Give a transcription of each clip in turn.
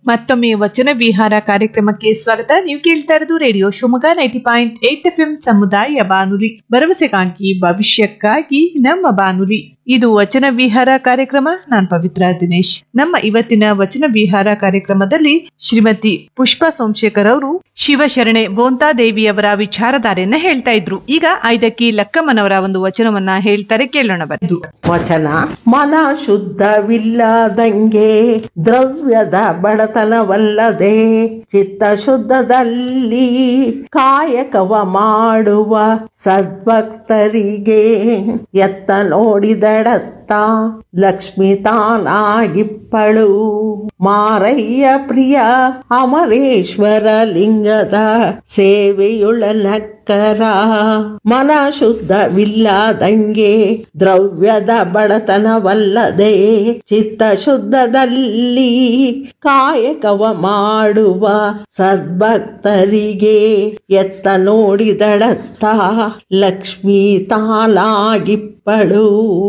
ಮತ್ತೊಮ್ಮೆ ವಚನ ವಿಹಾರ ಕಾರ್ಯಕ್ರಮಕ್ಕೆ ಸ್ವಾಗತ ನೀವು ಕೇಳ್ತಾ ಇರೋದು radio Shivamogga ninety point eight F M ಸಮುದಾಯ ಬಾನುಲಿ ಭರವಸೆ ಕಾಣ್ಕಿ ಭವಿಷ್ಯಕ್ಕಾಗಿ ನಮ್ಮ ಬಾನುಲಿ ಇದು ವಚನ ವಿಹಾರ ಕಾರ್ಯಕ್ರಮ ನಾನ್ ಪವಿತ್ರ ದಿನೇಶ್ ನಮ್ಮ ಇವತ್ತಿನ ವಚನ ವಿಹಾರ ಕಾರ್ಯಕ್ರಮದಲ್ಲಿ ಶ್ರೀಮತಿ ಪುಷ್ಪಾ ಸೋಮಶೇಖರ್ ಅವರು ಶಿವಶರಣೆ ಬೋಂತಾದೇವಿಯವರ ವಿಚಾರಧಾರೆಯನ್ನ ಹೇಳ್ತಾ ಇದ್ರು ಈಗ ಐದಕ್ಕಿ ಲಕ್ಕಮ್ಮನವರ ಒಂದು ವಚನವನ್ನ ಹೇಳ್ತಾರೆ ಕೇಳೋಣ ಬಂದು ವಚನ ಮನ ಶುದ್ಧವಿಲ್ಲದಂಗೆ ದ್ರವ್ಯದ ಬಡತನವಲ್ಲದೆ ಚಿತ್ತ ಶುದ್ಧದಲ್ಲಿ ಕಾಯಕವ ಮಾಡುವ ಸದ್ಭಕ್ತರಿಗೆ ಎತ್ತ ನೋಡಿದಡತ್ತ ಲಕ್ಷ್ಮಿ ತಾನಾಗಿಪ್ಪಳು ಮಾರಯ್ಯ ಪ್ರಿಯ ಅಮರೇಶ್ವರ ಲಿಂಗದ ಸೇವೆಯುಳ ನಕ್ಕರ ಮನ ಶುದ್ಧವಿಲ್ಲದಂಗೆ ದ್ರವ್ಯದ ಬಡತನವಲ್ಲದೆ ಚಿತ್ತ ಶುದ್ಧದಲ್ಲಿ ಕಾಯಕವ ಮಾಡುವ ಸದ್ಭಕ್ತರಿಗೆ ಎತ್ತ ನೋಡಿದಡತ್ತ ಲಕ್ಷ್ಮೀ ತಾಲಾಗಿಪ್ಪಳು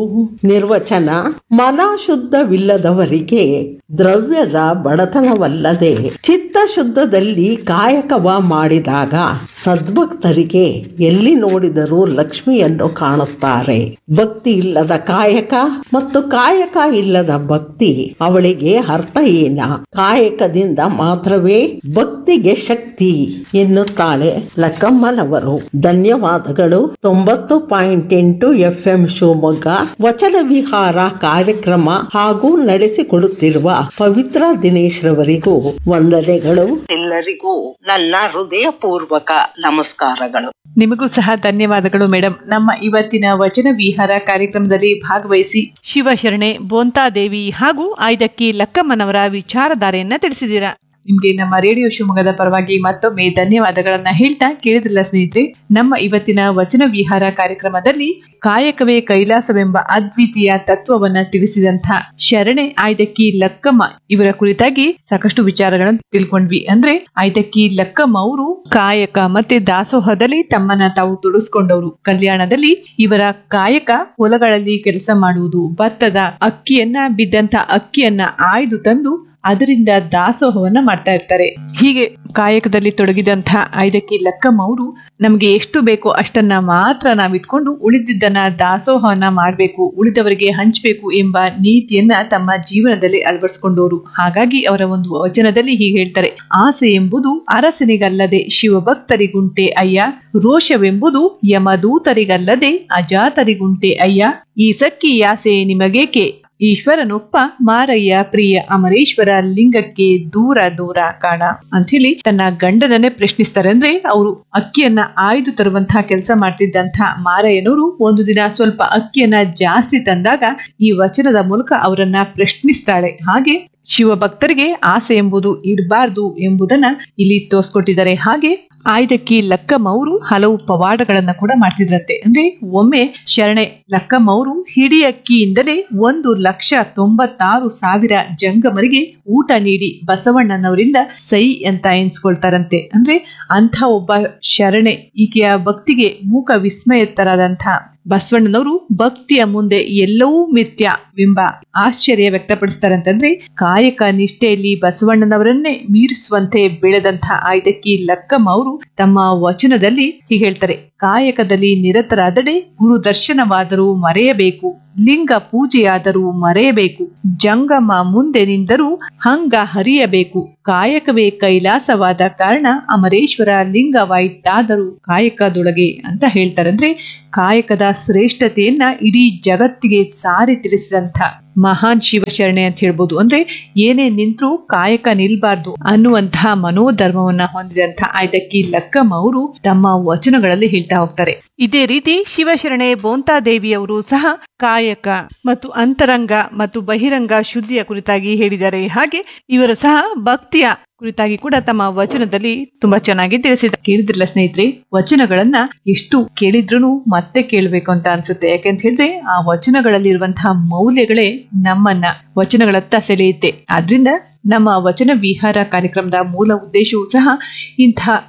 ನಿರ್ವಚನ ಮನ ಶುದ್ಧವಿಲ್ಲದವರಿಗೆ ದ್ರವ್ಯದ ಬಡತನವಲ್ಲದೆ ಚಿತ್ತ ಶುದ್ಧದಲ್ಲಿ ಕಾಯಕವ ಮಾಡಿದಾಗ ಸದ್ಭಕ್ತರಿಗೆ ಎಲ್ಲಿ ನೋಡಿದರೂ ಲಕ್ಷ್ಮಿಯನ್ನು ಕಾಣುತ್ತಾರೆ ಭಕ್ತಿ ಇಲ್ಲದ ಕಾಯಕ ಮತ್ತು ಕಾಯಕ ಇಲ್ಲದ ಭಕ್ತಿ ಅವಳಿಗೆ ಅರ್ಥ ಏನ ಕಾಯಕದಿಂದ ಮಾತ್ರವೇ ಭಕ್ತಿಗೆ ಶಕ್ತಿ ಎನ್ನುತ್ತಾಳೆ ಲಕ್ಕಮ್ಮನವರು ಧನ್ಯವಾದಗಳು ತೊಂಬತ್ತು ಪಾಯಿಂಟ್ ಎಂಟು ಎಫ್ ಎಂ ಶಿವಮೊಗ್ಗ ವಚನ ವಿಹಾರ ಕಾರ್ಯಕ್ರಮ ಹಾಗೂ ನಡೆಸಿಕೊಡುತ್ತಿರುವ ಪವಿತ್ರ ದಿನೇಶ್ ರವರಿಗೂ ವಂದನೆಗಳು ಎಲ್ಲರಿಗೂ ನನ್ನ ಹೃದಯಪೂರ್ವಕ ನಮಸ್ಕಾರಗಳು ನಿಮಗೂ ಸಹ ಧನ್ಯವಾದಗಳು ಮೇಡಮ್ ನಮ್ಮ ಇವತ್ತಿನ ವಚನ ವಿಹಾರ ಕಾರ್ಯಕ್ರಮದಲ್ಲಿ ಭಾಗವಹಿಸಿ ಶಿವಶರಣೆ ಬೋಂತಾದೇವಿ ಹಾಗೂ ಐದಕ್ಕಿ ಲಕ್ಕಮ್ಮನವರ ವಿಚಾರಧಾರೆಯನ್ನ ತಿಳಿಸಿದ್ದೀರಾ ನಿಮ್ಗೆ ನಮ್ಮ ರೇಡಿಯೋ ಶಿವಮೊಗ್ಗದ ಪರವಾಗಿ ಮತ್ತೊಮ್ಮೆ ಧನ್ಯವಾದಗಳನ್ನ ಹೇಳ್ತಾ ಕೇಳಿದ್ರಲ್ಲ ಸ್ನೇಹಿತರೆ ನಮ್ಮ ಇವತ್ತಿನ ವಚನ ವಿಹಾರ ಕಾರ್ಯಕ್ರಮದಲ್ಲಿ ಕಾಯಕವೇ ಕೈಲಾಸವೆಂಬ ಅದ್ವಿತೀಯ ತತ್ವವನ್ನ ತಿಳಿಸಿದಂತ ಶರಣೆ ಆಯ್ದಕ್ಕಿ ಲಕ್ಕಮ್ಮ ಇವರ ಕುರಿತಾಗಿ ಸಾಕಷ್ಟು ವಿಚಾರಗಳನ್ನು ತಿಳ್ಕೊಂಡ್ವಿ ಅಂದ್ರೆ ಆಯ್ದಕ್ಕಿ ಲಕ್ಕಮ್ಮ ಅವರು ಕಾಯಕ ಮತ್ತೆ ದಾಸೋಹದಲ್ಲಿ ತಮ್ಮನ್ನ ತಾವು ತೊಡಸ್ಕೊಂಡವರು ಕಲ್ಯಾಣದಲ್ಲಿ ಇವರ ಕಾಯಕ ಹೊಲಗಳಲ್ಲಿ ಕೆಲಸ ಮಾಡುವುದು ಭತ್ತದ ಅಕ್ಕಿಯನ್ನ ಬಿದ್ದಂತ ಅಕ್ಕಿಯನ್ನ ಆಯ್ದು ತಂದು ಅದರಿಂದ ದಾಸೋಹವನ್ನ ಮಾಡ್ತಾ ಇರ್ತಾರೆ ಹೀಗೆ ಕಾಯಕದಲ್ಲಿ ತೊಡಗಿದಂತಹ ಐದಕ್ಕಿ ಲಕ್ಕಮ್ಮ ಅವರು ನಮಗೆ ಎಷ್ಟು ಬೇಕೋ ಅಷ್ಟನ್ನ ಮಾತ್ರ ನಾವಿಟ್ಕೊಂಡು ಉಳಿದಿದ್ದನ್ನ ದಾಸೋಹವನ್ನ ಮಾಡಬೇಕು ಉಳಿದವರಿಗೆ ಹಂಚಬೇಕು ಎಂಬ ನೀತಿಯನ್ನ ತಮ್ಮ ಜೀವನದಲ್ಲಿ ಅಳವಡಿಸಿಕೊಂಡವರು ಹಾಗಾಗಿ ಅವರ ಒಂದು ವಚನದಲ್ಲಿ ಹೀಗೆ ಹೇಳ್ತಾರೆ ಆಸೆ ಎಂಬುದು ಅರಸನಿಗಲ್ಲದೆ ಶಿವಭಕ್ತರಿಗುಂಟೆ ಅಯ್ಯ ರೋಷವೆಂಬುದು ಯಮದೂತರಿಗಲ್ಲದೆ ಅಜಾತರಿಗುಂಟೆ ಅಯ್ಯ ಈ ಸಕ್ಕಿ ಆಸೆ ನಿಮಗೇಕೆ ಈಶ್ವರನೊಪ್ಪ ಮಾರಯ್ಯ ಪ್ರಿಯ ಅಮರೇಶ್ವರ ಲಿಂಗಕ್ಕೆ ದೂರ ದೂರ ಕಾಣ ಅಂತ ಹೇಳಿ ತನ್ನ ಗಂಡನನ್ನೇ ಪ್ರಶ್ನಿಸ್ತಾರೆ ಅಂದ್ರೆ ಅವರು ಅಕ್ಕಿಯನ್ನ ಆಯ್ದು ತರುವಂತಹ ಕೆಲಸ ಮಾಡ್ತಿದ್ದಂತಹ ಮಾರಯ್ಯನವರು ಒಂದು ದಿನ ಸ್ವಲ್ಪ ಅಕ್ಕಿಯನ್ನ ಜಾಸ್ತಿ ತಂದಾಗ ಈ ವಚನದ ಮೂಲಕ ಅವರನ್ನ ಪ್ರಶ್ನಿಸ್ತಾಳೆ ಹಾಗೆ ಶಿವಭಕ್ತರಿಗೆ ಆಸೆ ಎಂಬುದು ಇರಬಾರ್ದು ಎಂಬುದನ್ನ ಇಲ್ಲಿ ತೋರ್ಸ್ಕೊಟ್ಟಿದ್ದಾರೆ ಹಾಗೆ ಆಯ್ದಕ್ಕಿ ಲಕ್ಕಮ್ಮ ಅವರು ಹಲವು ಪವಾಡಗಳನ್ನ ಕೂಡ ಮಾಡ್ತಿದ್ರಂತೆ ಅಂದ್ರೆ ಒಮ್ಮೆ ಶರಣೆ ಲಕ್ಕಮ್ಮ ಅವರು ಹಿಡಿ ಅಕ್ಕಿಯಿಂದಲೇ ಒಂದು ಲಕ್ಷ ತೊಂಬತ್ತಾರು ಸಾವಿರ ಜಂಗಮರಿಗೆ ಊಟ ನೀಡಿ ಬಸವಣ್ಣನವರಿಂದ ಸೈ ಅಂತ ಎನ್ಸ್ಕೊಳ್ತಾರಂತೆ ಅಂದ್ರೆ ಅಂಥ ಒಬ್ಬ ಶರಣೆ ಈಕೆಯ ಭಕ್ತಿಗೆ ಮೂಕ ವಿಸ್ಮಯತರಾದಂಥ ಬಸವಣ್ಣನವರು ಭಕ್ತಿಯ ಮುಂದೆ ಎಲ್ಲವೂ ಮಿಥ್ಯವೆಂಬ ಆಶ್ಚರ್ಯ ವ್ಯಕ್ತಪಡಿಸ್ತಾರಂತಂದ್ರೆ ಕಾಯಕ ನಿಷ್ಠೆಯಲ್ಲಿ ಬಸವಣ್ಣನವರನ್ನೇ ಮೀರಿಸುವಂತೆ ಬೆಳೆದಂಥ ಆಯ್ದಕ್ಕಿ ಲಕ್ಕಮ್ಮ ಅವರು ತಮ್ಮ ವಚನದಲ್ಲಿ ಹೀಗೆ ಹೇಳ್ತಾರೆ ಕಾಯಕದಲ್ಲಿ ನಿರತರಾದಡೆ ಗುರು ದರ್ಶನವಾದರೂ ಮರೆಯಬೇಕು ಲಿಂಗ ಪೂಜೆಯಾದರೂ ಮರೆಯಬೇಕು ಜಂಗಮ ಮುಂದೆ ನಿಂದರೂ ಹಂಗ ಹರಿಯಬೇಕು ಕಾಯಕವೇ ಕೈಲಾಸವಾದ ಕಾರಣ ಅಮರೇಶ್ವರ ಲಿಂಗವಾಯಿತಾದರೂ ಕಾಯಕದೊಳಗೆ ಅಂತ ಹೇಳ್ತಾರಂದ್ರೆ ಕಾಯಕದ ಶ್ರೇಷ್ಠತೆಯನ್ನ ಇಡೀ ಜಗತ್ತಿಗೆ ಸಾರಿ ತಿಳಿಸಿದಂಥ ಮಹಾನ್ ಶಿವಶರಣೆ ಅಂತ ಹೇಳ್ಬೋದು ಅಂದ್ರೆ ಏನೇ ನಿಂತ್ರೂ ಕಾಯಕ ನಿಲ್ಬಾರ್ದು ಅನ್ನುವಂತಹ ಮನೋಧರ್ಮವನ್ನ ಹೊಂದಿದಂಥ ಆಯ್ದಕ್ಕಿ ಲಕ್ಕಮ್ಮ ಅವರು ತಮ್ಮ ವಚನಗಳಲ್ಲಿ ಹೇಳ್ತಾ ಹೋಗ್ತಾರೆ ಇದೇ ರೀತಿ ಶಿವಶರಣೆ ಬೋಂತಾದೇವಿಯವರು ಸಹ ಕಾಯಕ ಮತ್ತು ಅಂತರಂಗ ಮತ್ತು ಬಹಿರಂಗ ಶುದ್ಧಿಯ ಕುರಿತಾಗಿ ಹೇಳಿದ್ದಾರೆ ಹಾಗೆ ಇವರು ಸಹ ಭಕ್ತಿಯ ಕುರಿತಾಗಿ ಕೂಡ ತಮ್ಮ ವಚನದಲ್ಲಿ ತುಂಬಾ ಚೆನ್ನಾಗಿ ತಿಳಿಸಿದ ಕೇಳಿದ್ರಲ್ಲ ಸ್ನೇಹಿತರೆ ವಚನಗಳನ್ನ ಎಷ್ಟು ಕೇಳಿದ್ರು ಮತ್ತೆ ಕೇಳಬೇಕು ಅಂತ ಅನ್ಸುತ್ತೆ ಯಾಕೆಂತ ಹೇಳಿದ್ರೆ ಆ ವಚನಗಳಲ್ಲಿರುವಂತಹ ಮೌಲ್ಯಗಳೇ ನಮ್ಮನ್ನ ವಚನಗಳತ್ತ ಸೆಳೆಯುತ್ತೆ ಆದ್ರಿಂದ ನಮ್ಮ ವಚನ ವಿಹಾರ ಕಾರ್ಯಕ್ರಮದ ಮೂಲ ಉದ್ದೇಶವೂ ಸಹ ಇಂಥ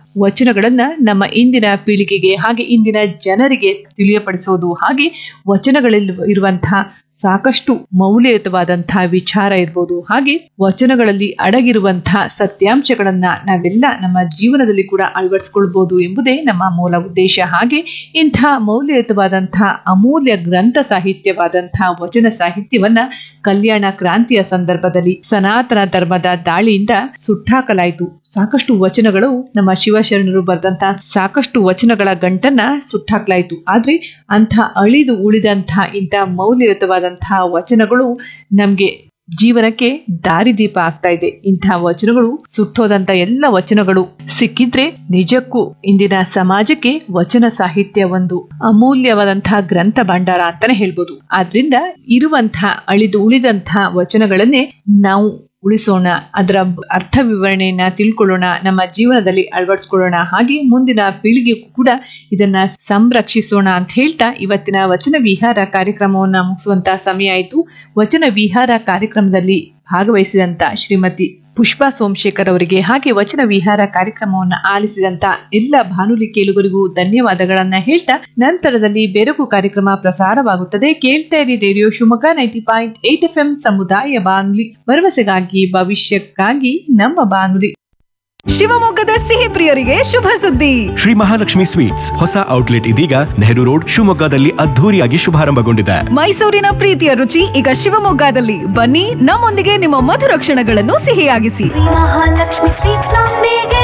ವಚನಗಳನ್ನ ನಮ್ಮ ಇಂದಿನ ಪೀಳಿಗೆಗೆ ಹಾಗೆ ಇಂದಿನ ಜನರಿಗೆ ತಿಳಿಯಪಡಿಸೋದು ಹಾಗೆ ವಚನಗಳಲ್ಲಿ ಇರುವಂತಹ ಸಾಕಷ್ಟು ಮೌಲ್ಯಯುತವಾದಂತಹ ವಿಚಾರ ಇರ್ಬೋದು ಹಾಗೆ ವಚನಗಳಲ್ಲಿ ಅಡಗಿರುವಂತಹ ಸತ್ಯಾಂಶಗಳನ್ನ ನಾವೆಲ್ಲ ನಮ್ಮ ಜೀವನದಲ್ಲಿ ಕೂಡ ಅಳವಡಿಸ್ಕೊಳ್ಬಹುದು ಎಂಬುದೇ ನಮ್ಮ ಮೂಲ ಉದ್ದೇಶ ಹಾಗೆ ಇಂತಹ ಮೌಲ್ಯಯುತವಾದಂತಹ ಅಮೂಲ್ಯ ಗ್ರಂಥ ಸಾಹಿತ್ಯವಾದಂತಹ ವಚನ ಸಾಹಿತ್ಯವನ್ನ ಕಲ್ಯಾಣ ಕ್ರಾಂತಿಯ ಸಂದರ್ಭದಲ್ಲಿ ಸನಾತನ ಧರ್ಮದ ದಾಳಿಯಿಂದ ಸುಟ್ಟಾಕಲಾಯಿತು ಸಾಕಷ್ಟು ವಚನಗಳು ನಮ್ಮ ಶಿವಶರಣರು ಬರೆದಂತಹ ಸಾಕಷ್ಟು ವಚನಗಳ ಗಂಟನ್ನ ಸುಟ್ಟಾಕ್ಲಾಯಿತು ಆದ್ರೆ ಅಂಥ ಅಳಿದು ಉಳಿದಂತಹ ಇಂಥ ಮೌಲ್ಯಯುತವಾದಂತಹ ವಚನಗಳು ನಮ್ಗೆ ಜೀವನಕ್ಕೆ ದಾರಿದೀಪ ಆಗ್ತಾ ಇದೆ ಇಂತಹ ವಚನಗಳು ಸುಟ್ಟೋದಂತ ಎಲ್ಲ ವಚನಗಳು ಸಿಕ್ಕಿದ್ರೆ ನಿಜಕ್ಕೂ ಇಂದಿನ ಸಮಾಜಕ್ಕೆ ವಚನ ಸಾಹಿತ್ಯ ಒಂದು ಅಮೂಲ್ಯವಾದಂತಹ ಗ್ರಂಥ ಭಂಡಾರ ಅಂತಾನೆ ಹೇಳ್ಬೋದು ಆದ್ರಿಂದ ಇರುವಂತಹ ಅಳಿದು ಉಳಿದಂತಹ ವಚನಗಳನ್ನೇ ನಾವು ಉಳಿಸೋಣ ಅದರ ಅರ್ಥ ವಿವರಣೆಯನ್ನ ತಿಳ್ಕೊಳ್ಳೋಣ ನಮ್ಮ ಜೀವನದಲ್ಲಿ ಅಳವಡಿಸ್ಕೊಳ್ಳೋಣ ಹಾಗೆ ಮುಂದಿನ ಪೀಳಿಗೆಗೂ ಕೂಡ ಇದನ್ನ ಸಂರಕ್ಷಿಸೋಣ ಅಂತ ಹೇಳ್ತಾ ಇವತ್ತಿನ ವಚನ ವಿಹಾರ ಕಾರ್ಯಕ್ರಮವನ್ನ ಮುಗಿಸುವಂತ ಸಮಯ ಆಯಿತು ವಚನ ವಿಹಾರ ಕಾರ್ಯಕ್ರಮದಲ್ಲಿ ಭಾಗವಹಿಸಿದಂತ ಶ್ರೀಮತಿ ಪುಷ್ಪಾ ಸೋಮಶೇಖರ್ ಅವರಿಗೆ ಹಾಗೆ ವಚನ ವಿಹಾರ ಕಾರ್ಯಕ್ರಮವನ್ನ ಆಲಿಸಿದಂತ ಎಲ್ಲ ಬಾನುಲಿ ಕೇಳುಗರಿಗೂ ಧನ್ಯವಾದಗಳನ್ನ ಹೇಳ್ತಾ ನಂತರದಲ್ಲಿ ಬೆರಗು ಕಾರ್ಯಕ್ರಮ ಪ್ರಸಾರವಾಗುತ್ತದೆ ಕೇಳ್ತಾ ಇರಿ radio Shivamogga ninety point eight F M ಸಮುದಾಯ ಬಾನುಲಿ ಭರವಸೆಗಾಗಿ ಭವಿಷ್ಯಕ್ಕಾಗಿ ನಮ್ಮ ಬಾನುಲಿ ಶಿವಮೊಗ್ಗದ ಸಿಹಿ ಪ್ರಿಯರಿಗೆ ಶುಭ ಸುದ್ದಿ ಶ್ರೀ ಮಹಾಲಕ್ಷ್ಮಿ ಸ್ವೀಟ್ಸ್ ಹೊಸ ಔಟ್ಲೆಟ್ ಇದೀಗ ನೆಹರು ರೋಡ್ ಶಿವಮೊಗ್ಗದಲ್ಲಿ ಅದ್ಧೂರಿಯಾಗಿ ಶುಭಾರಂಭಗೊಂಡಿದೆ ಮೈಸೂರಿನ ಪ್ರೀತಿಯ ರುಚಿ ಈಗ ಶಿವಮೊಗ್ಗದಲ್ಲಿ ಬನ್ನಿ ನಮ್ಮೊಂದಿಗೆ ನಿಮ್ಮ ಮಧುರ ಕ್ಷಣಗಳನ್ನು ಸಿಹಿಯಾಗಿಸಿ ಮಹಾಲಕ್ಷ್ಮಿ ಸ್ವೀಟ್ಸ್ ನೊಂದಿಗೆ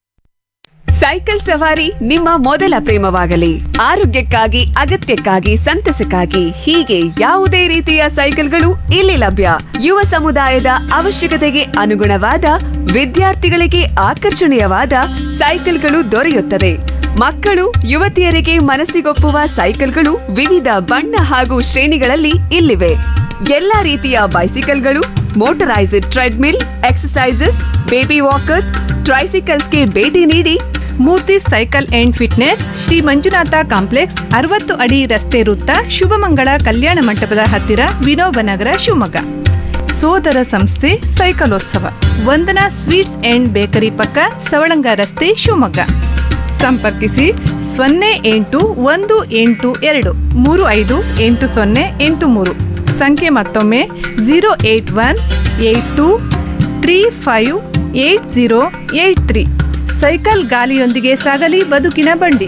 ಸೈಕಲ್ ಸವಾರಿ ನಿಮ್ಮ ಮೊದಲ ಪ್ರೇಮವಾಗಲಿ ಆರೋಗ್ಯಕ್ಕಾಗಿ ಅಗತ್ಯಕ್ಕಾಗಿ ಸಂತಸಕ್ಕಾಗಿ ಹೀಗೆ ಯಾವುದೇ ರೀತಿಯ ಸೈಕಲ್ಗಳು ಇಲ್ಲಿ ಲಭ್ಯ ಯುವ ಸಮುದಾಯದ ಅವಶ್ಯಕತೆಗೆ ಅನುಗುಣವಾದ ವಿದ್ಯಾರ್ಥಿಗಳಿಗೆ ಆಕರ್ಷಣೀಯವಾದ ಸೈಕಲ್ಗಳು ದೊರೆಯುತ್ತದೆ ಮಕ್ಕಳು ಯುವತಿಯರಿಗೆ ಮನಸ್ಸಿಗೊಪ್ಪುವ ಸೈಕಲ್ಗಳು ವಿವಿಧ ಬಣ್ಣ ಹಾಗೂ ಶ್ರೇಣಿಗಳಲ್ಲಿ ಇಲ್ಲಿವೆ ಎಲ್ಲಾ ರೀತಿಯ ಬೈಸಿಕಲ್ಗಳು motorised treadmill exercises baby walkers ಟ್ರೈಸಿಕಲ್ಸ್ಗೆ ಭೇಟಿ ನೀಡಿ Murthy cycle and fitness Shri Manjunatha complex ಅರವತ್ತು ಅಡಿ ರಸ್ತೆ ವೃತ್ತ ಶುಭಮಂಗಳ ಕಲ್ಯಾಣ ಮಂಟಪದ ಹತ್ತಿರ ವಿನೋಬನಗರ ಶಿವಮೊಗ್ಗ ಸೋದರ ಸಂಸ್ಥೆ ಸೈಕಲೋತ್ಸವ ವಂದನಾ ಸ್ವೀಟ್ಸ್ ಅಂಡ್ ಬೇಕರಿ ಪಕ್ಕ ಸವಳಂಗ ರಸ್ತೆ ಶಿವಮೊಗ್ಗ ಸಂಪರ್ಕಿಸಿ ಸೊನ್ನೆ ಎಂಟು ಒಂದು ಎಂಟು ಎರಡು ಮೂರು ಐದು ಎಂಟು ಸೊನ್ನೆ ಎಂಟು ಮೂರು ಸಂಖ್ಯೆ ಮತ್ತೊಮ್ಮೆ zero eight one eight two three five eight zero eight three cycle ಗಾಲಿಯೊಂದಿಗೆ ಸಾಗಲಿ ಬದುಕಿನ ಬಂಡಿ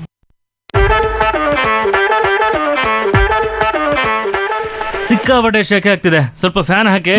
ಸಿಕ್ಕಾಪಟ್ಟೆ ಶೆಕೆ ಆಗ್ತಿದೆ ಸ್ವಲ್ಪ ಫ್ಯಾನ್ ಹಾಕಿ